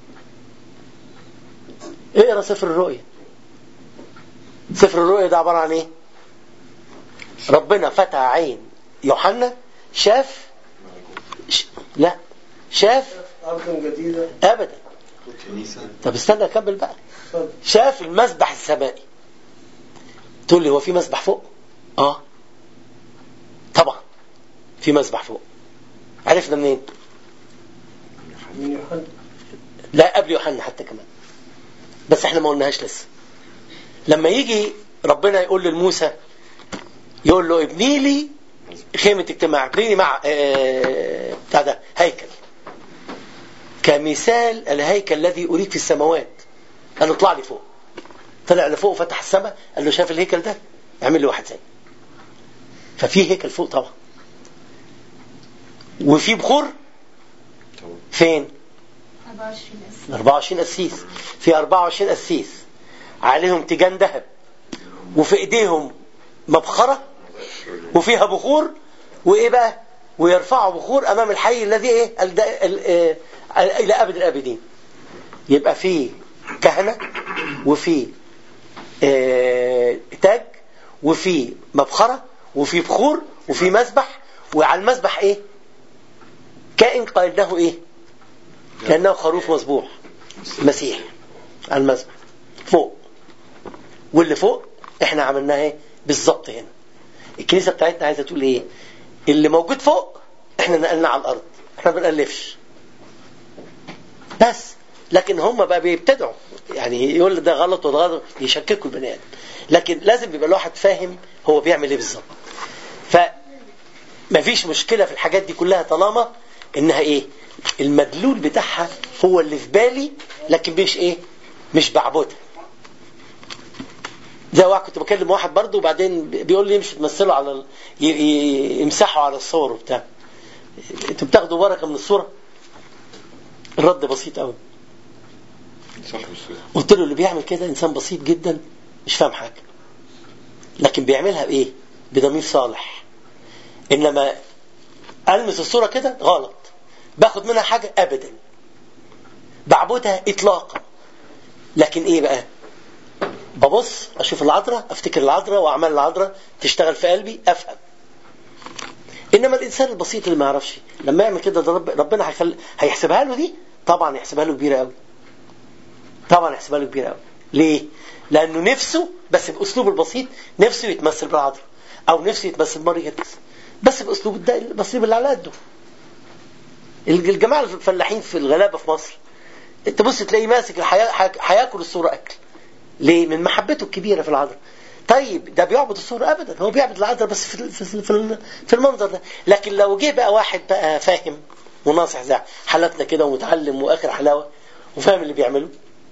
اقرا سفر الرؤيا سفر الرؤيا ده عباره عن ايه ربنا فتح عين يوحنا شاف ش... لا شاف أرض جديدة ابدا كنيسة طب استنى اكمل بقى اتفضل. شاف المسبح السمائي تقول لي هو في مسبح فوق اه طبعا في مسبح فوق عرفنا منين من يوحنا لا قبل يوحنا حتى كمان بس احنا ما قلناهاش لسه لما يجي ربنا يقول لموسى يقول له ابني لي خيمة اجتماع ابني لي مع اه بتاع ده هيكل كمثال الهيكل الذي أريد في السماوات قال له اطلع لي فوق طلع لفوق فتح السماء قال له شايف الهيكل ده اعمل لي واحد زيه ففي هيكل فوق طبعا وفي بخور فين 24 أسف 24 قسيس في 24 قسيس عليهم تيجان ذهب وفي ايديهم مبخره وفيها بخور وايه بقى ويرفعوا بخور امام الحي الذي ايه الد... ال... ال... الى ابد الابدين يبقى في كهنه وفي آه... تاج وفي مبخره وفي بخور وفي مسبح وعلى المسبح ايه كائن قال له ايه كانه خروف مذبوح مسيح على المسبح فوق واللي فوق احنا عملناه ايه بالظبط هنا الكنيسه بتاعتنا عايزه تقول ايه اللي موجود فوق احنا نقلنا على الارض احنا ما بنألفش بس لكن هم بقى بيبتدعوا يعني يقول ده غلط وده غلط يشككوا البني ادم لكن لازم يبقى الواحد فاهم هو بيعمل ايه بالظبط فمفيش مشكله في الحاجات دي كلها طالما انها ايه المدلول بتاعها هو اللي في بالي لكن مش ايه مش بعبدها زي واحد كنت بكلم واحد برضه وبعدين بيقول لي مش تمثلوا على ال... ي... ي... يمسحوا على الصور وبتاع انتوا بتاخدوا بركه من الصوره الرد بسيط قوي صح مش قلت له اللي بيعمل كده انسان بسيط جدا مش فاهم حاجه لكن بيعملها بايه بضمير صالح انما المس الصوره كده غلط باخد منها حاجه ابدا بعبدها اطلاقا لكن ايه بقى ببص اشوف العذراء افتكر العذراء واعمال العذراء تشتغل في قلبي افهم انما الانسان البسيط اللي ما يعرفش لما يعمل كده ده رب ربنا هيخل... هيحسبها له دي طبعا يحسبها له كبيره قوي طبعا يحسبها له كبيره قوي ليه لانه نفسه بس باسلوبه البسيط نفسه يتمثل بالعذراء او نفسه يتمثل بمريم بس باسلوب الد- البسيط اللي على قده الجماعه الفلاحين في الغلابه في مصر انت بص تلاقيه ماسك الحياة هياكل الصوره اكل ليه من محبته الكبيره في العذراء طيب ده بيعبد الصورة أبدا هو بيعبد العذراء بس في في في في المنظر ده لكن لو جه بقى واحد بقى فاهم وناصح زي حالتنا كده ومتعلم وآخر حلاوة وفاهم اللي بيعمله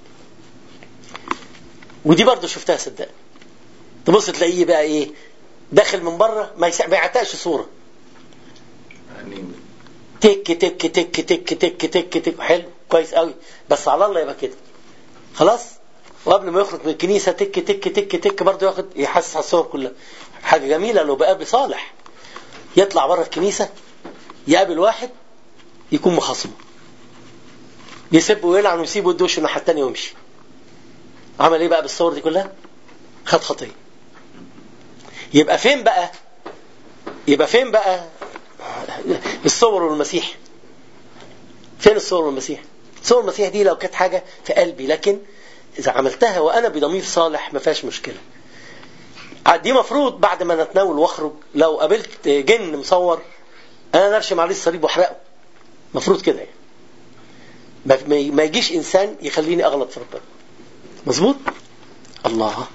ودي برضه شفتها صدقني تبص تلاقيه بقى ايه داخل من بره ما يسع- ما يعتقش صورة يعني تك تك تك تك تك تك تك حلو كويس قوي بس على الله يبقى كده خلاص وقبل ما يخرج من الكنيسه تك تك تك تك برضه ياخد يحسس على الصور كلها حاجه جميله لو بقى بصالح يطلع بره الكنيسه يقابل واحد يكون مخاصمه يسب ويلعن ويسيبه يدوش الناحيه الثانيه ويمشي عمل ايه بقى بالصور دي كلها؟ خد خطيه يبقى فين بقى؟ يبقى فين بقى الصور والمسيح؟ فين الصور والمسيح؟ صور المسيح دي لو كانت حاجه في قلبي لكن اذا عملتها وانا بضمير صالح ما فيهاش مشكله دي مفروض بعد ما نتناول واخرج لو قابلت جن مصور انا نرشم عليه الصليب واحرقه مفروض كده يعني ما ما- ما يجيش انسان يخليني اغلط في ربنا مظبوط الله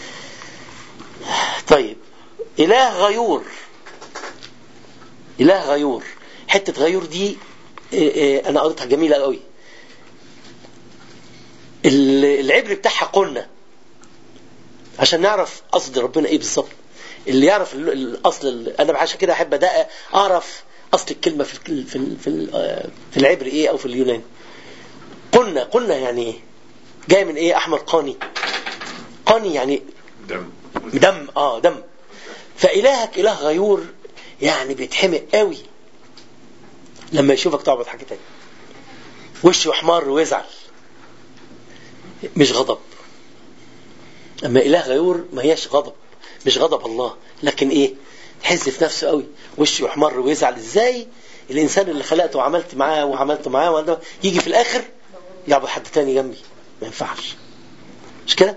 طيب اله غيور اله غيور حته غيور دي إيه إيه، انا قريتها جميله قوي ال- العبر بتاعها قلنا عشان نعرف قصد ربنا ايه بالظبط اللي يعرف ال- الاصل ال- انا عشان كده احب أدقق اعرف اصل الكلمه في ال- في ال- في ال- آه، في العبر ايه او في اليوناني قلنا قلنا يعني ايه جاي من ايه احمد قاني قاني يعني دم دم اه دم فإلهك إله غيور يعني بيتحمق قوي لما يشوفك تعبد حاجة تانية وشه يحمر ويزعل مش غضب أما إله غيور ما هياش غضب مش غضب الله لكن إيه تحس في نفسه قوي وشه يحمر ويزعل إزاي الإنسان اللي خلقته وعملت معاه وعملت معاه وعملت- يجي في الآخر يعبد حد تاني جنبي ما ينفعش مش كده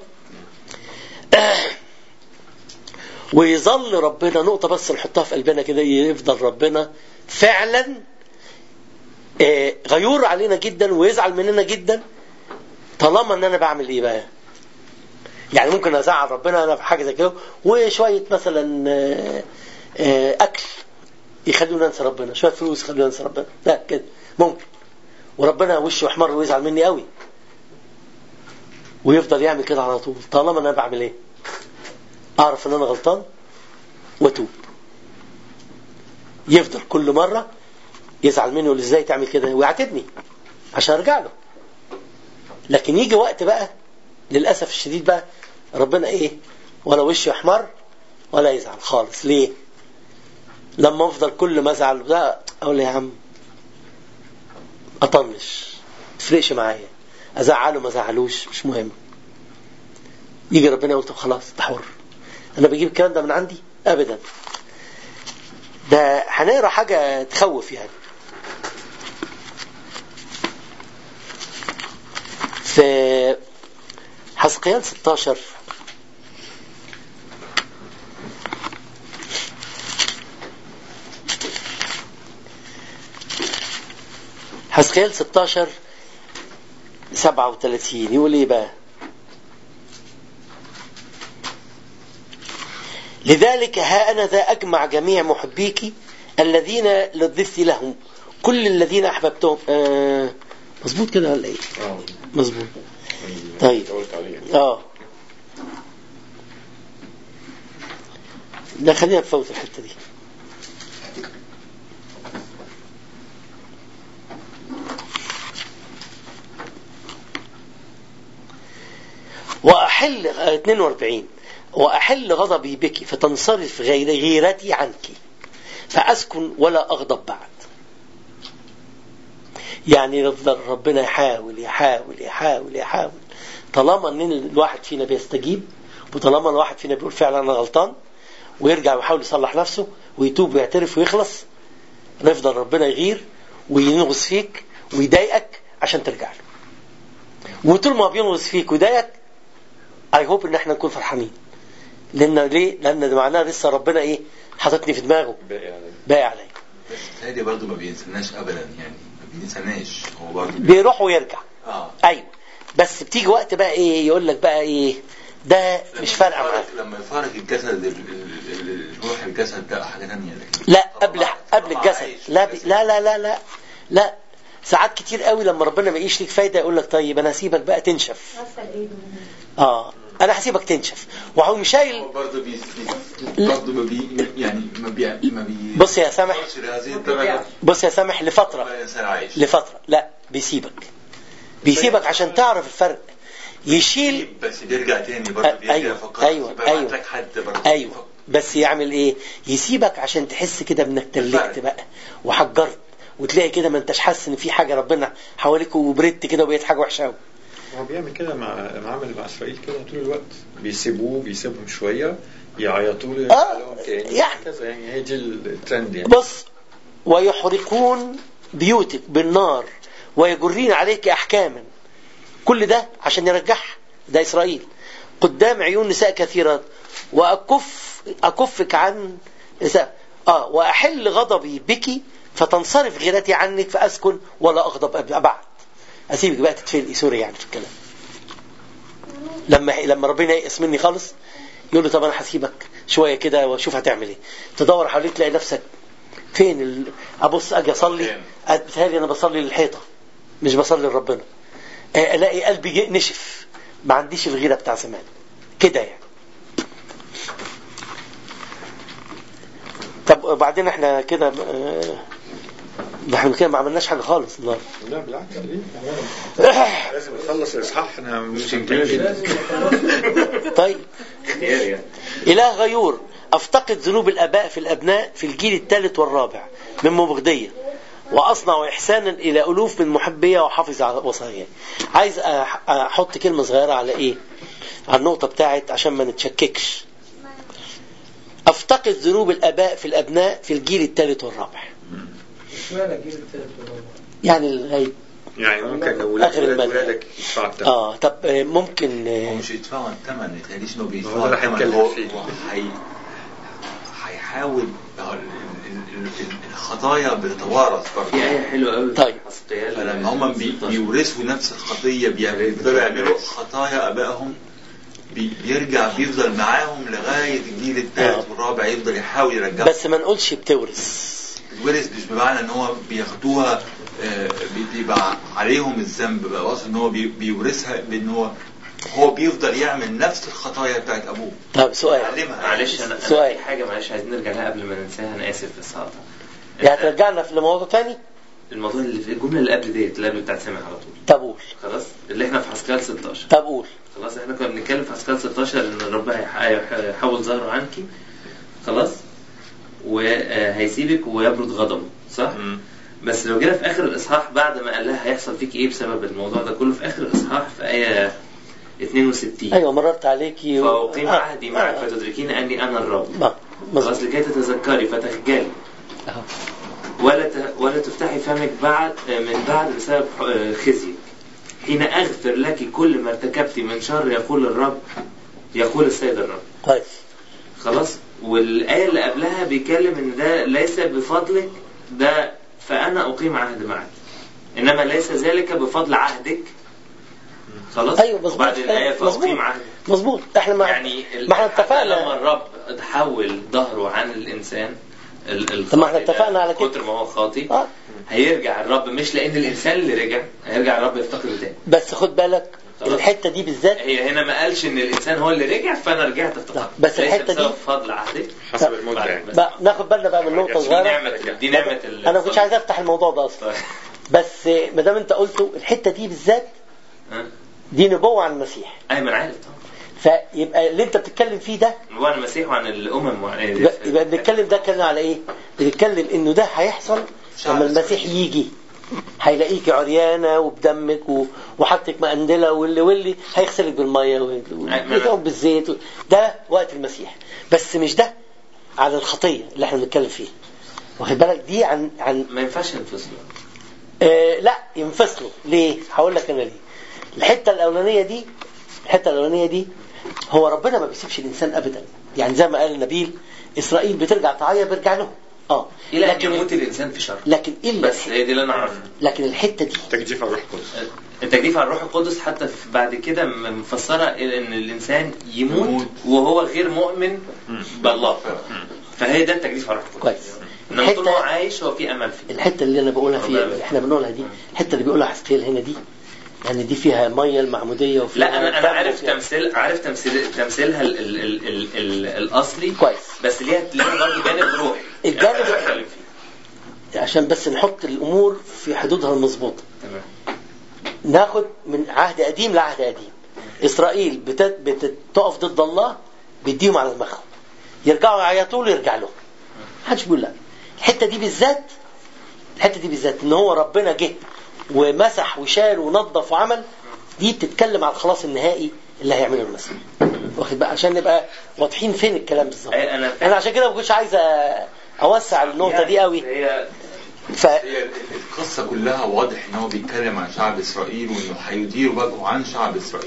ويظل ربنا نقطة بس نحطها في قلبنا كده يفضل ربنا فعلا آه، غيور علينا جدا ويزعل مننا جدا طالما ان انا بعمل ايه بقى يعني ممكن ازعل ربنا انا في حاجه زي كده وشويه مثلا آه، آه، اكل يخلوني انسى ربنا شويه فلوس يخلوني انسى ربنا لا كده ممكن وربنا وشه احمر ويزعل مني قوي ويفضل يعمل كده على طول طالما انا بعمل ايه اعرف ان انا غلطان واتوب يفضل كل مره يزعل مني يقول ازاي تعمل كده ويعاتبني عشان ارجع له لكن يجي وقت بقى للاسف الشديد بقى ربنا ايه ولا وشه يحمر ولا يزعل خالص ليه لما افضل كل ما ازعل ده اقول يا عم اطنش تفرقش معايا ازعله ما ازعلوش مش مهم يجي ربنا يقول طب خلاص انت حر انا بجيب الكلام ده من عندي ابدا ده هنقرا حاجه تخوف يعني في حسقيان 16 حسقيان 16 37 يقول ايه بقى لذلك ها أنا ذا أجمع جميع محبيك الذين لذذت لهم كل الذين أحببتهم آه مظبوط كده ولا إيه؟ اه مظبوط طيب قلت عليه اه ده خلينا نفوت الحتة دي وأحل آه، 42 وأحل غضبي بك فتنصرف غير غيرتي عنك فأسكن ولا أغضب بعد يعني يفضل ربنا يحاول يحاول يحاول يحاول طالما ان الواحد فينا بيستجيب وطالما الواحد فينا بيقول فعلا انا غلطان ويرجع ويحاول يصلح نفسه ويتوب ويعترف ويخلص نفضل ربنا يغير وينغص فيك ويضايقك عشان ترجع له وطول ما بينغص فيك ويضايقك اي هوب ان احنا نكون فرحانين لان ليه؟ لان ده معناه لسه ربنا ايه؟ حاططني في دماغه باقي عليه باقي عليا هادي برضه ما بينسناش ابدا يعني ما بينسناش هو برضه بيروح ويرجع اه ايوه بس بتيجي وقت بقى ايه يقول لك بقى ايه ده مش فارقه معاه يفارق- لما يفارق الجسد ال- ال- ال- الروح الجسد ده حاجه ثانيه لكن لا قبل طالما- قبل طالما الجسد عايش لا في بي الجسد. لا لا لا لا لا ساعات كتير قوي لما ربنا ما يقيش ليك فايده يقول لك طيب انا هسيبك بقى تنشف غسل ايده اه انا هسيبك تنشف وهو شايل هو برضه بي بي- برضه ما بي يعني ما بي ما بي بص يا سامح وصلش لهذه الدرجه بص يا سامح لفتره ما الانسان عايش لفتره لا بيسيبك بيسيبك عشان تعرف الفرق يشيل بس بيرجع تاني برضه أ- بيرجع أيوة، يفكر أيوة، يبقى أيوة. يبعت لك حد برضه ايوه يفكر. بس يعمل ايه يسيبك عشان تحس كده انك تلكت بقى وحجرت وتلاقي كده ما انتش حاسس ان في حاجه ربنا حواليك وبردت كده وبقيت حاجه وحشه قوي هو بيعمل كده مع معامل مع اسرائيل كده طول الوقت بيسيبوه بيسيبهم شويه يعيطوا له آه، يرجعوا تاني يعني. كذا يعني هي دي الترند يعني بص ويحرقون بيوتك بالنار ويجرين عليك احكاما كل ده عشان يرجعها ده اسرائيل قدام عيون نساء كثيرات واكف اكفك عن نساء اه واحل غضبي بك فتنصرف غيرتي عنك فاسكن ولا اغضب أب- بعد اسيبك بقى تتفلقي سوري يعني في الكلام لما لما ربنا ييأس مني خالص يقول له طب انا هسيبك شويه كده واشوف هتعمل ايه تدور حواليك تلاقي نفسك فين ال... ابص اجي اصلي بتهيألي انا بصلي للحيطه مش بصلي لربنا آه، الاقي قلبي جه- نشف ما عنديش الغيره بتاع زمان كده يعني طب وبعدين احنا كده آه، ده احنا كده ما عملناش حاجه خالص النهارده لا بالعكس ليه؟ لازم نخلص الاصحاح احنا مش انجليزي طيب اختيار يعني إله غيور أفتقد ذنوب الآباء في الأبناء في الجيل الثالث والرابع من مبغضية وأصنع إحسانا إلى ألوف من محبية وحافظ على وصاياي عايز أح- أحط كلمة صغيرة على إيه على النقطة بتاعت عشان ما نتشككش أفتقد ذنوب الآباء في الأبناء في الجيل الثالث والرابع اشمعنى الجيل الثالث والرابع؟ يعني الغيب يعني ممكن ولاد آخر ولاد المنهج. ولادك يدفعوا الثمن آه طب آه، ممكن هو آه، مش يدفعوا الثمن ما يتهيأليش انه هو بيدفعوا ده اللي الثمن هنتكلم هو فيه. هو هي- هيحاول ال- ال- ال- الخطايا بتتوارث برضه في آية حلوة قوي طيب. حسقيال فلما هم بي- 16. بيورثوا نفس الخطيه بيفضلوا يعملوا خطايا ابائهم بي- بيرجع بيفضل معاهم لغايه الجيل الثالث آه. والرابع يفضل يحاول يرجعهم بس ما نقولش بتورث الورث مش بمعنى ان هو بياخدوها آه، بيبقى عليهم الذنب بقى واصل ان هو بي- بيورثها بان هو هو بيفضل يعمل نفس الخطايا بتاعت ابوه طب سؤال يعلمها معلش انا أنا سؤال. في حاجة معلش عايزين نرجع لها قبل ما ننساها انا اسف بس هقطع يعني ترجعنا في الموضوع تاني الموضوع اللي في الجملة اللي قبل ديت اللي قبل بتاعت سامح على طول طب قول خلاص اللي احنا في حسقيال 16 طب قول خلاص احنا كنا بنتكلم في حسقيال 16 ان الرب هيح- هيحول ظهره عنك خلاص وهيسيبك ويبرد غضبه صح؟ بس لو جينا في اخر الاصحاح بعد ما قال لها هيحصل فيك ايه بسبب الموضوع ده كله في اخر الاصحاح في ايه 62 ايوه مررت عليكي و... فاقيم آه، عهدي معك آه. فتدركين اني انا الرب ما خلاص مظبوط لكي تتذكري فتخجلي أهو. ولا ت... ولا تفتحي فمك بعد من بعد بسبب ح- خزيك حين اغفر لك كل ما ارتكبت من شر يقول الرب يقول السيد الرب طيب خلاص والآية اللي قبلها بيتكلم إن ده ليس بفضلك ده فأنا أقيم عهد معك إنما ليس ذلك بفضل عهدك خلاص ايوه مظبوط وبعد الآية مظبوط فأقيم عهد مظبوط احنا ما يعني ال- ما احنا حتى لما اتفقنا الرب تحول ظهره عن الإنسان ال- ال- طب ما احنا الخاطئ اتفقنا ده على كده. كتر ما هو خاطي آه. هيرجع الرب مش لأن الإنسان اللي رجع هيرجع الرب يفتقده تاني بس خد بالك خلاص. الحته دي بالذات هي هنا ما قالش إن الإنسان هو اللي رجع فأنا رجعت افتقدت لا، بس ليس الحتة دي- بسبب فضل عهدك حسب المدة يعني بس. بقى ناخد بالنا بقى من نقطه دي صغيره نعمة دي نعمة ال- انا ما كنتش عايز افتح الموضوع ده اصلا طيب. بس ما دام انت قلته الحته دي بالذات ها؟ دي نبوه عن المسيح ايوه ما انا عارف طبعا فيبقى اللي انت بتتكلم فيه ده هو عن المسيح وعن الامم وعن يبقى, يبقى بنتكلم ده كان على ايه؟ بنتكلم انه ده هيحصل شعب لما المسيح يجي هيلاقيك عريانه وبدمك و- وحطك مقندله واللي واللي هيغسلك بالميه ويدعوك بالزيت و- ده وقت المسيح بس مش ده على الخطيه اللي احنا بنتكلم فيه واخد بالك دي عن عن ما ينفعش ننفصل آه لا ينفصلوا ليه؟ هقول لك انا ليه الحته الاولانيه دي الحته الاولانيه دي هو ربنا ما بيسيبش الانسان ابدا يعني زي ما قال نبيل اسرائيل بترجع تعيط بيرجع لهم اه الى ان لكن يموت الانسان في شر لكن الا بس هي دي اللي انا اعرفها لكن الحته دي تجديف الروح القدس التجديف على الروح القدس حتى في- بعد كده م- مفسره إلى ان الانسان يموت يموت. وهو غير مؤمن بالله فهي ده التجديف على الروح القدس كويس انما طول ما هو الحته عايش هو في امل فيه الحته اللي انا بقولها الله فيها يبارك. احنا بنقولها دي الحته اللي بيقولها حسقيل هنا دي يعني دي فيها ميه المعموديه وفيها لا انا انا دم عارف وفيها- تمثيل عارف تمثيل تمثيلها ال ال ال ال ال الاصلي كويس بس ليها ليها برضه جانب روحي الجانب- يعني أنا بتكلم فيه عشان بس نحط الامور في حدودها المظبوطه تمام ناخد من عهد قديم لعهد قديم اسرائيل بت- بتقف ضد الله بيديهم على دماغهم يرجعوا يعيطوا له يرجع لهم محدش بيقول لا الحته دي بالذات الحته دي بالذات ان هو ربنا جه ومسح وشال ونظف وعمل دي بتتكلم على الخلاص النهائي اللي هيعمله المسيح واخد بقى عشان نبقى واضحين فين الكلام بالظبط أي- انا انا عشان كده ما كنتش عايز أ- اوسع النقطه دي قوي هي ف هي القصة كلها واضح ان هو بيتكلم عن شعب اسرائيل وانه هيدير وجهه عن شعب اسرائيل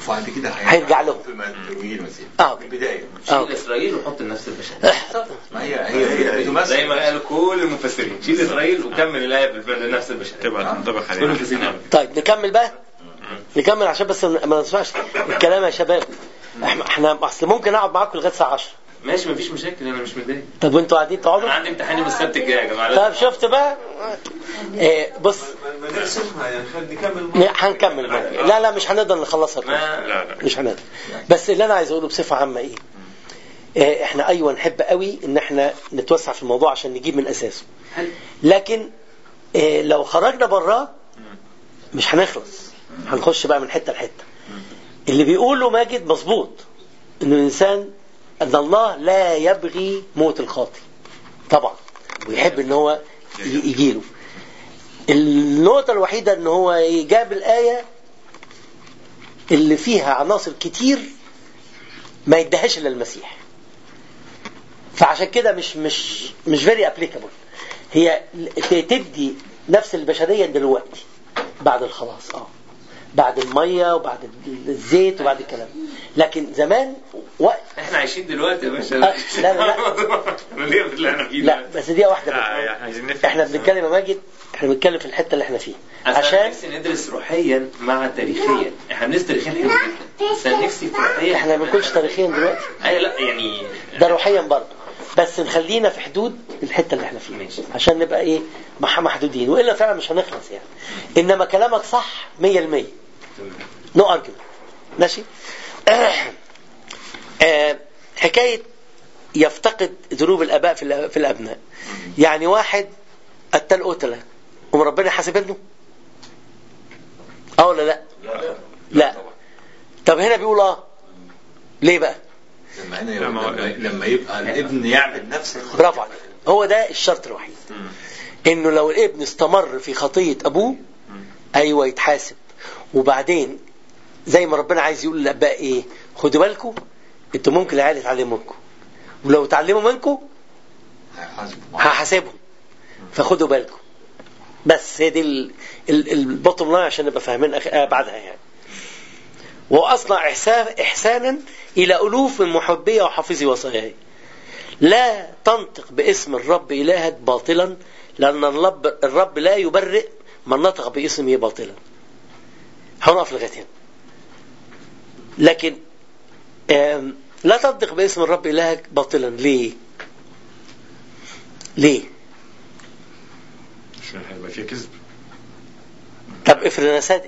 وبعد كده هيرجع لهم. في ترويج المسيح اه في البدايه اه شيل اسرائيل وحط النفس البشريه ما هي هي بتمثل زي ما قالوا كل المفسرين شيل اسرائيل وكمل الايه بالنفس البشريه تبقى تنطبق كل عليها المفسرين قالوا طيب نكمل بقى نكمل عشان بس ما نسمعش الكلام يا شباب احنا احنا اصل ممكن اقعد معاكم لغايه الساعه 10 ماشي مفيش مشاكل انا مش متضايق طب وانتوا قاعدين تقعدوا انا عندي امتحان يوم السبت الجاي يا جماعه طب شفت بقى إيه بص ما ما نقسمها يعني خلينا نكمل ن- هنكمل بقى. لا لا مش هنقدر نخلصها كلها. ما لا لا مش هنقدر بس اللي انا عايز اقوله بصفه عامه ايه إيه، احنا ايوه نحب قوي ان احنا نتوسع في الموضوع عشان نجيب من اساسه حلو. لكن إيه، لو خرجنا براه مش هنخلص هنخش بقى من حته لحته اللي بيقوله ماجد مظبوط ان الانسان ان الله لا يبغي موت الخاطي طبعا ويحب ان هو ي- يجيله النقطة الوحيدة ان هو جاب الآية اللي فيها عناصر كتير ما يديهاش الا المسيح فعشان كده مش مش مش فيري ابليكابل هي تدي نفس البشريه دلوقتي بعد الخلاص اه بعد الميه وبعد الزيت وبعد الكلام لكن زمان وقت احنا عايشين دلوقتي يا باشا لا، لا، لا. انا ليه اللي انا فيه لا بس دي واحده لا، بس يعني عايزين نفهم احنا بنتكلم يا ماجد احنا بنتكلم في الحته اللي احنا فيها عشان عشان نفسي ندرس روحيا مع تاريخيا احنا بندرس تاريخيا حلو جدا بس أنا نفسي في روحيا احنا ما بنكونش تاريخيا دلوقتي اي لا يعني ده روحيا برضه بس نخلينا في حدود الحته اللي احنا فيها ماشي. عشان نبقى ايه مح- محدودين والا فعلا مش هنخلص يعني انما كلامك صح 100% نو ارجيومنت ماشي آه، حكايه يفتقد ذنوب الاباء في الأ- في الابناء يعني واحد قتل قتله قوم ربنا يحاسب ابنه اه ولا لا لا طب هنا بيقول اه ليه بقى لما هنا لا، ما هو- لما, لما يبقى الابن يعمل نفس الخطأ برافو عليك هو ده الشرط الوحيد انه لو الابن استمر في خطيه ابوه ايوه يتحاسب وبعدين زي ما ربنا عايز يقول للاباء ايه خدوا بالكم انتوا ممكن العيال يتعلموا منكم ولو اتعلموا منكم هيحاسبه هحاسبهم فخدوا بالكم بس هي دي البوتوم لاين عشان نبقى فاهمين أخ- آه بعدها يعني واصنع إحسا- احسانا الى الوف من محبي وحافظي وصاياي لا تنطق باسم الرب الهك باطلا لان الرب الرب لا يبرئ من نطق باسمه باطلا هنقف لغايه هنا لكن آم، لا تنطق باسم الرب الهك باطلا ليه؟ ليه؟ عشان هيبقى فيه كذب طب افرض انا صادق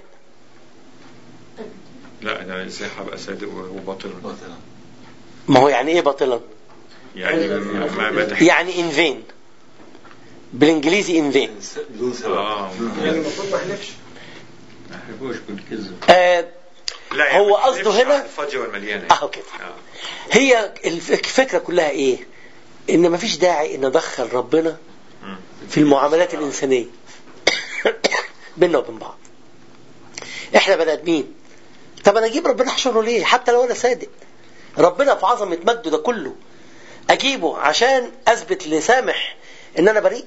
لا انا ازاي هبقى صادق وباطل باطلا. ما هو يعني ايه باطلا؟ يعني ما ما ما تح- يعني ان فين بالانجليزي ان فين بدون سبب اه يعني المفروض ما احلفش ما يحبوش بالكذب آه لا يعني هو ما قصده تحلفش هنا- على الفاضيه والمليانه يعني. اهو كده آه. هي الف- الفكره كلها ايه؟ ان مفيش داعي ان ندخل ربنا مم. في المعاملات الانسانيه بيننا وبين بعض احنا بني ادمين طب انا اجيب ربنا احشره ليه حتى لو انا صادق ربنا في عظمه مجده ده كله اجيبه عشان اثبت لسامح ان انا بريء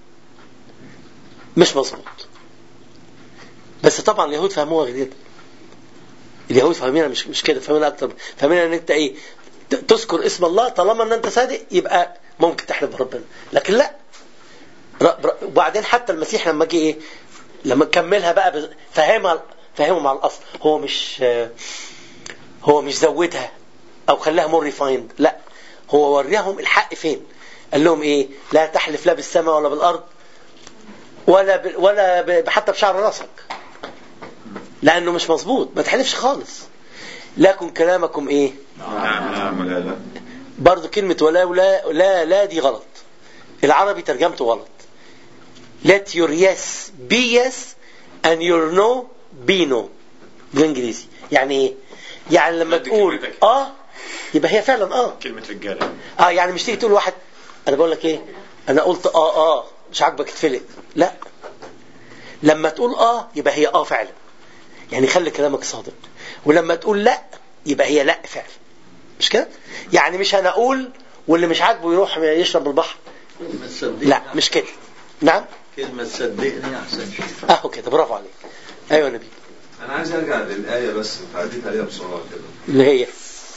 مش مظبوط بس طبعا اليهود فهموها غير كده اليهود فاهمينها مش مش كده فاهمينها اكتر فاهمينها ان انت ايه ت- تذكر اسم الله طالما ان انت صادق يبقى ممكن تحلف بربنا لكن لا ر- ر- وبعدين حتى المسيح لما جه ايه لما كملها بقى بز- فهمها فهمهم على الاصل هو مش آه، هو مش زودها او خلاها مور ريفايند لا هو وريهم الحق فين قال لهم ايه لا تحلف لا بالسماء ولا بالارض ولا ب... ولا ب... حتى بشعر راسك لانه مش مظبوط ما تحلفش خالص لكن كلامكم ايه نعم نعم لا لا برضو كلمة ولا ولا لا لا دي غلط العربي ترجمته غلط let your yes be yes and your no be no بالانجليزي يعني ايه يعني لما ردي تقول كلمتك. اه يبقى هي فعلا اه كلمه رجاله اه يعني مش تيجي تقول واحد انا بقول لك ايه انا قلت اه اه مش عاجبك اتفلق لا لما تقول اه يبقى هي اه فعلا يعني خلي كلامك صادق ولما تقول لا يبقى هي لا فعلا مش كده يعني مش انا اقول واللي مش عاجبه يروح يشرب من البحر كلمة صدقني لا مش كده نعم كلمة صدقني أحسن شيء اهو كده برافو عليك ايوه يا نبي انا عايز ارجع للايه بس انت عديت عليها بسرعه كده اللي هي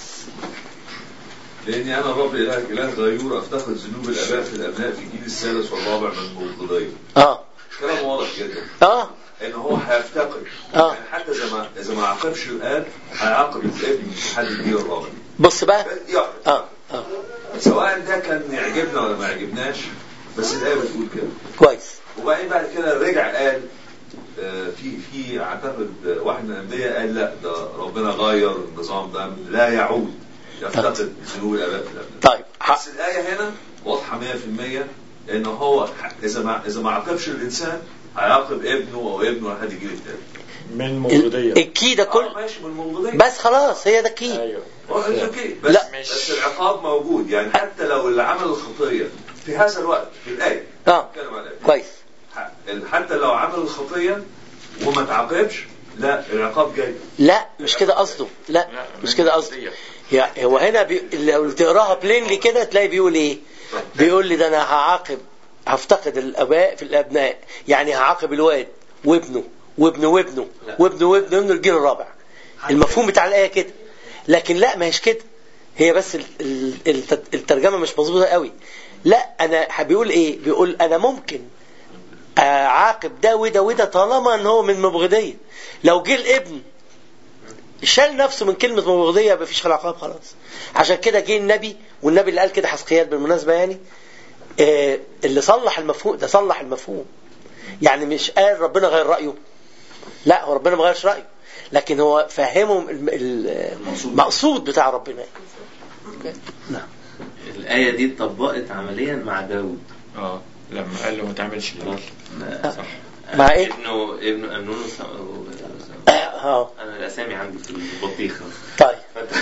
لاني انا الرب الهك اله غيور افتقد ذنوب الاباء في الابناء في الجيل الثالث والرابع من القضيه اه كلام واضح جدا اه ان هو هيفتقد آه. يعني حتى اذا ما اذا ما عاقبش الاب هيعاقب الابن لحد الجيل الرابع بص بقى يعني اه اه سواء ده كان يعجبنا ولا ما يعجبناش بس الايه بتقول كده كويس وبعدين بعد كده رجع قال آه، في في اعتقد واحد من الانبياء قال لا ده ربنا غير النظام ده لا يعود يفتقد ذنوب الاباء في الابناء طيب ح- بس الايه هنا واضحه 100% ان هو ح- اذا ما اذا ما عاقبش الانسان هيعاقب ابنه او ابنه لحد الجيل الثاني من ال- موجودية الكي ده كل ماشي من الموجودين بس خلاص هي ده كي ايوه اه it's okay. بس لا. بس العقاب موجود يعني حتى لو اللي عمل الخطيه في هذا الوقت في الايه اه بتكلم عن الآية. كويس ح- حتى لو عمل الخطيه وما تعاقبش لا العقاب جاي لا مش كده قصده لا لا، مش من كده قصده موجودية. يعني هو هنا بي... لو تقراها بلينلي كده تلاقي بيقول ايه بيقول لي ده انا هعاقب هفتقد الاباء في الابناء يعني هعاقب الواد وابنه وابنه وابنه وابنه وابنه وابنه الجيل الرابع المفهوم بتاع الايه كده لكن لا ما هيش كده هي بس ال- ال- الت- الترجمه مش مظبوطه قوي لا انا بيقول ايه بيقول انا ممكن اعاقب ده وده وده طالما ان هو من مبغضيه لو جه الابن شال نفسه من كلمة مبغضية مفيش عقاب خلاص عشان كده جه النبي والنبي اللي قال كده حسقيال بالمناسبة يعني آه اللي صلح المفهوم ده صلح المفهوم يعني مش قال ربنا غير رأيه لا هو ربنا ما غيرش رأيه لكن هو فهمهم الم- ال- المقصود بتاع ربنا نعم الآية دي اتطبقت عمليا مع داود اه لما قال له ما تعملش كده صح مع ايه؟ ابنه ابنه أمنون وس- و- اه أنا الأسامي عندي في البطيخة طيب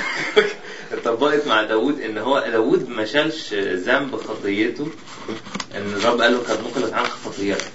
اتطبقت مع داود ان هو داود ما شالش ذنب خطيته ان الرب قال له قد نقلت عنك خطيئتك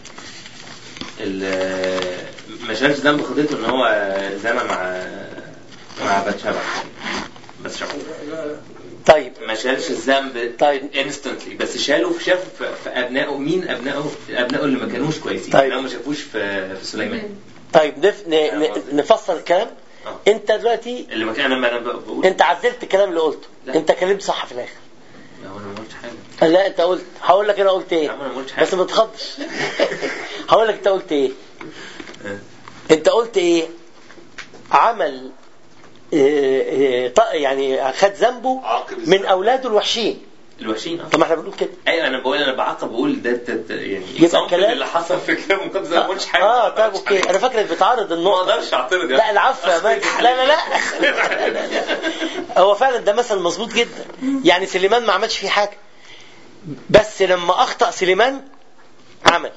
ال- ما شالش ذنب خطيته ان هو زنى مع مع باتشابع بس شافه طيب ما شالش الذنب طيب. انستنتلي بس شاله في شاف في- في ابنائه مين ابنائه ابنائه اللي ما كانوش كويسين طيب. ابنائه ما شافوش في في سليمان طيب نف... ن... ن... نفصل الكلام آه. انت دلوقتي اللي ما كان انا انا بقول انت عدلت الكلام اللي قلته لا. انت كلمت صح في الاخر لا، هو انا ما قلتش حاجه لا انت قلت هقول لك انا قلت لا، ايه انا ما قلتش حاجه بس ما تخضش هقول لك انت قلت ايه آه. انت قلت ايه عمل اه، اه، ط- يعني خد ذنبه عاقب من الذنب. اولاده الوحشين الوحشين اه طب ما احنا بنقول كده ايوه انا بقول انا بعاقب بقول ده, ده, ده يعني يبقى example كلام- اللي حصل في الكتاب المقدس أنا ما قلتش حاجه اه ما طيب قلتش اوكي حاجة. انا فاكرك بتعارض ما النقطه اقدرش اعترض لا العفو يا ماجد لا لا لا لا لا لا. هو فعلا ده مثل مظبوط جدا يعني سليمان ما عملش فيه حاجه بس لما اخطا سليمان عمل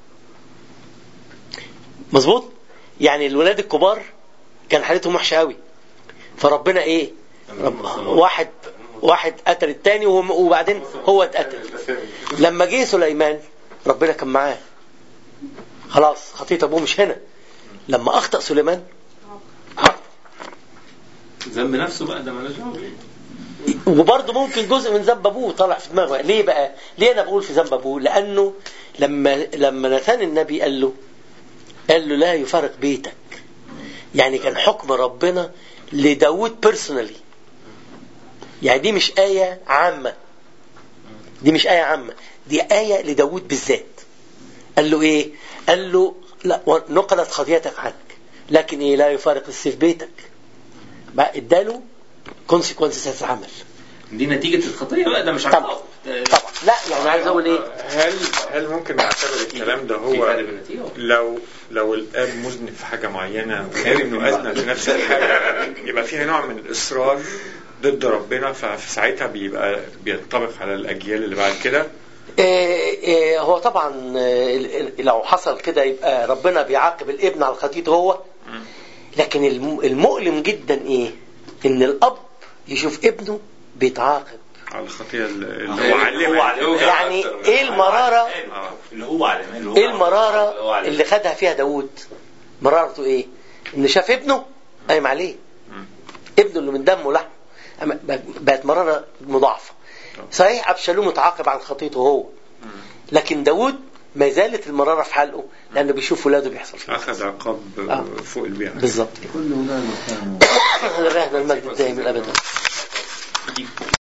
مظبوط يعني الولاد الكبار كان حالتهم وحشه قوي فربنا ايه رب واحد واحد قتل التاني وهم- وبعدين هو اتقتل لما جه سليمان ربنا كان معاه خلاص خطية ابوه مش هنا لما اخطا سليمان عاقب. ذنب نفسه بقى ده مالوش دعوه وبرضه ممكن جزء من ذنب ابوه طلع في دماغه ليه بقى ليه انا بقول في ذنب ابوه لانه لما لما نتان النبي قال له قال له لا يفارق بيتك يعني كان حكم ربنا لداود بيرسونالي يعني دي مش آية عامة دي مش آية عامة دي آية لداود بالذات قال له ايه قال له لا نقلت خطيتك عنك لكن ايه لا يفارق السيف بيتك بقى اداله كونسيكونسز هتتعمل دي نتيجه الخطيه بقى ده مش طبعا عقاب ده- طبعا لا يعني عايز اقول ايه هل هل ممكن نعتبر الكلام ده في هو فرق بين النتيجه لو لو الاب مذنب في حاجه معينه غير انه اذنب في نفس الحاجه يبقى فيها نوع من الاصرار ضد ربنا ففي ساعتها بيبقى بينطبق على الاجيال اللي بعد كده إيه إيه هو طبعا إيه، لو حصل كده يبقى ربنا بيعاقب الابن على خطيته هو لكن الم- المؤلم جدا ايه ان الاب يشوف ابنه بيتعاقب على الخطيه اللي هو هو علمها علمها. يعني ايه المرارة آه. اللي هو علمها اللي هو ايه علمها. المرارة اللي خدها فيها داوود مرارته ايه ان شاف ابنه قايم عليه ابنه اللي من دمه ولحمه أما بقت مرارة مضاعفة صحيح ابشالوم متعاقب عن خطيته هو لكن داوود ما زالت المرارة في حلقه لأنه بيشوف ولاده بيحصل فيه اخذ عقاب آه. فوق البيع بالظبط كل ولاده كانوا لله المجد الدائم الأبد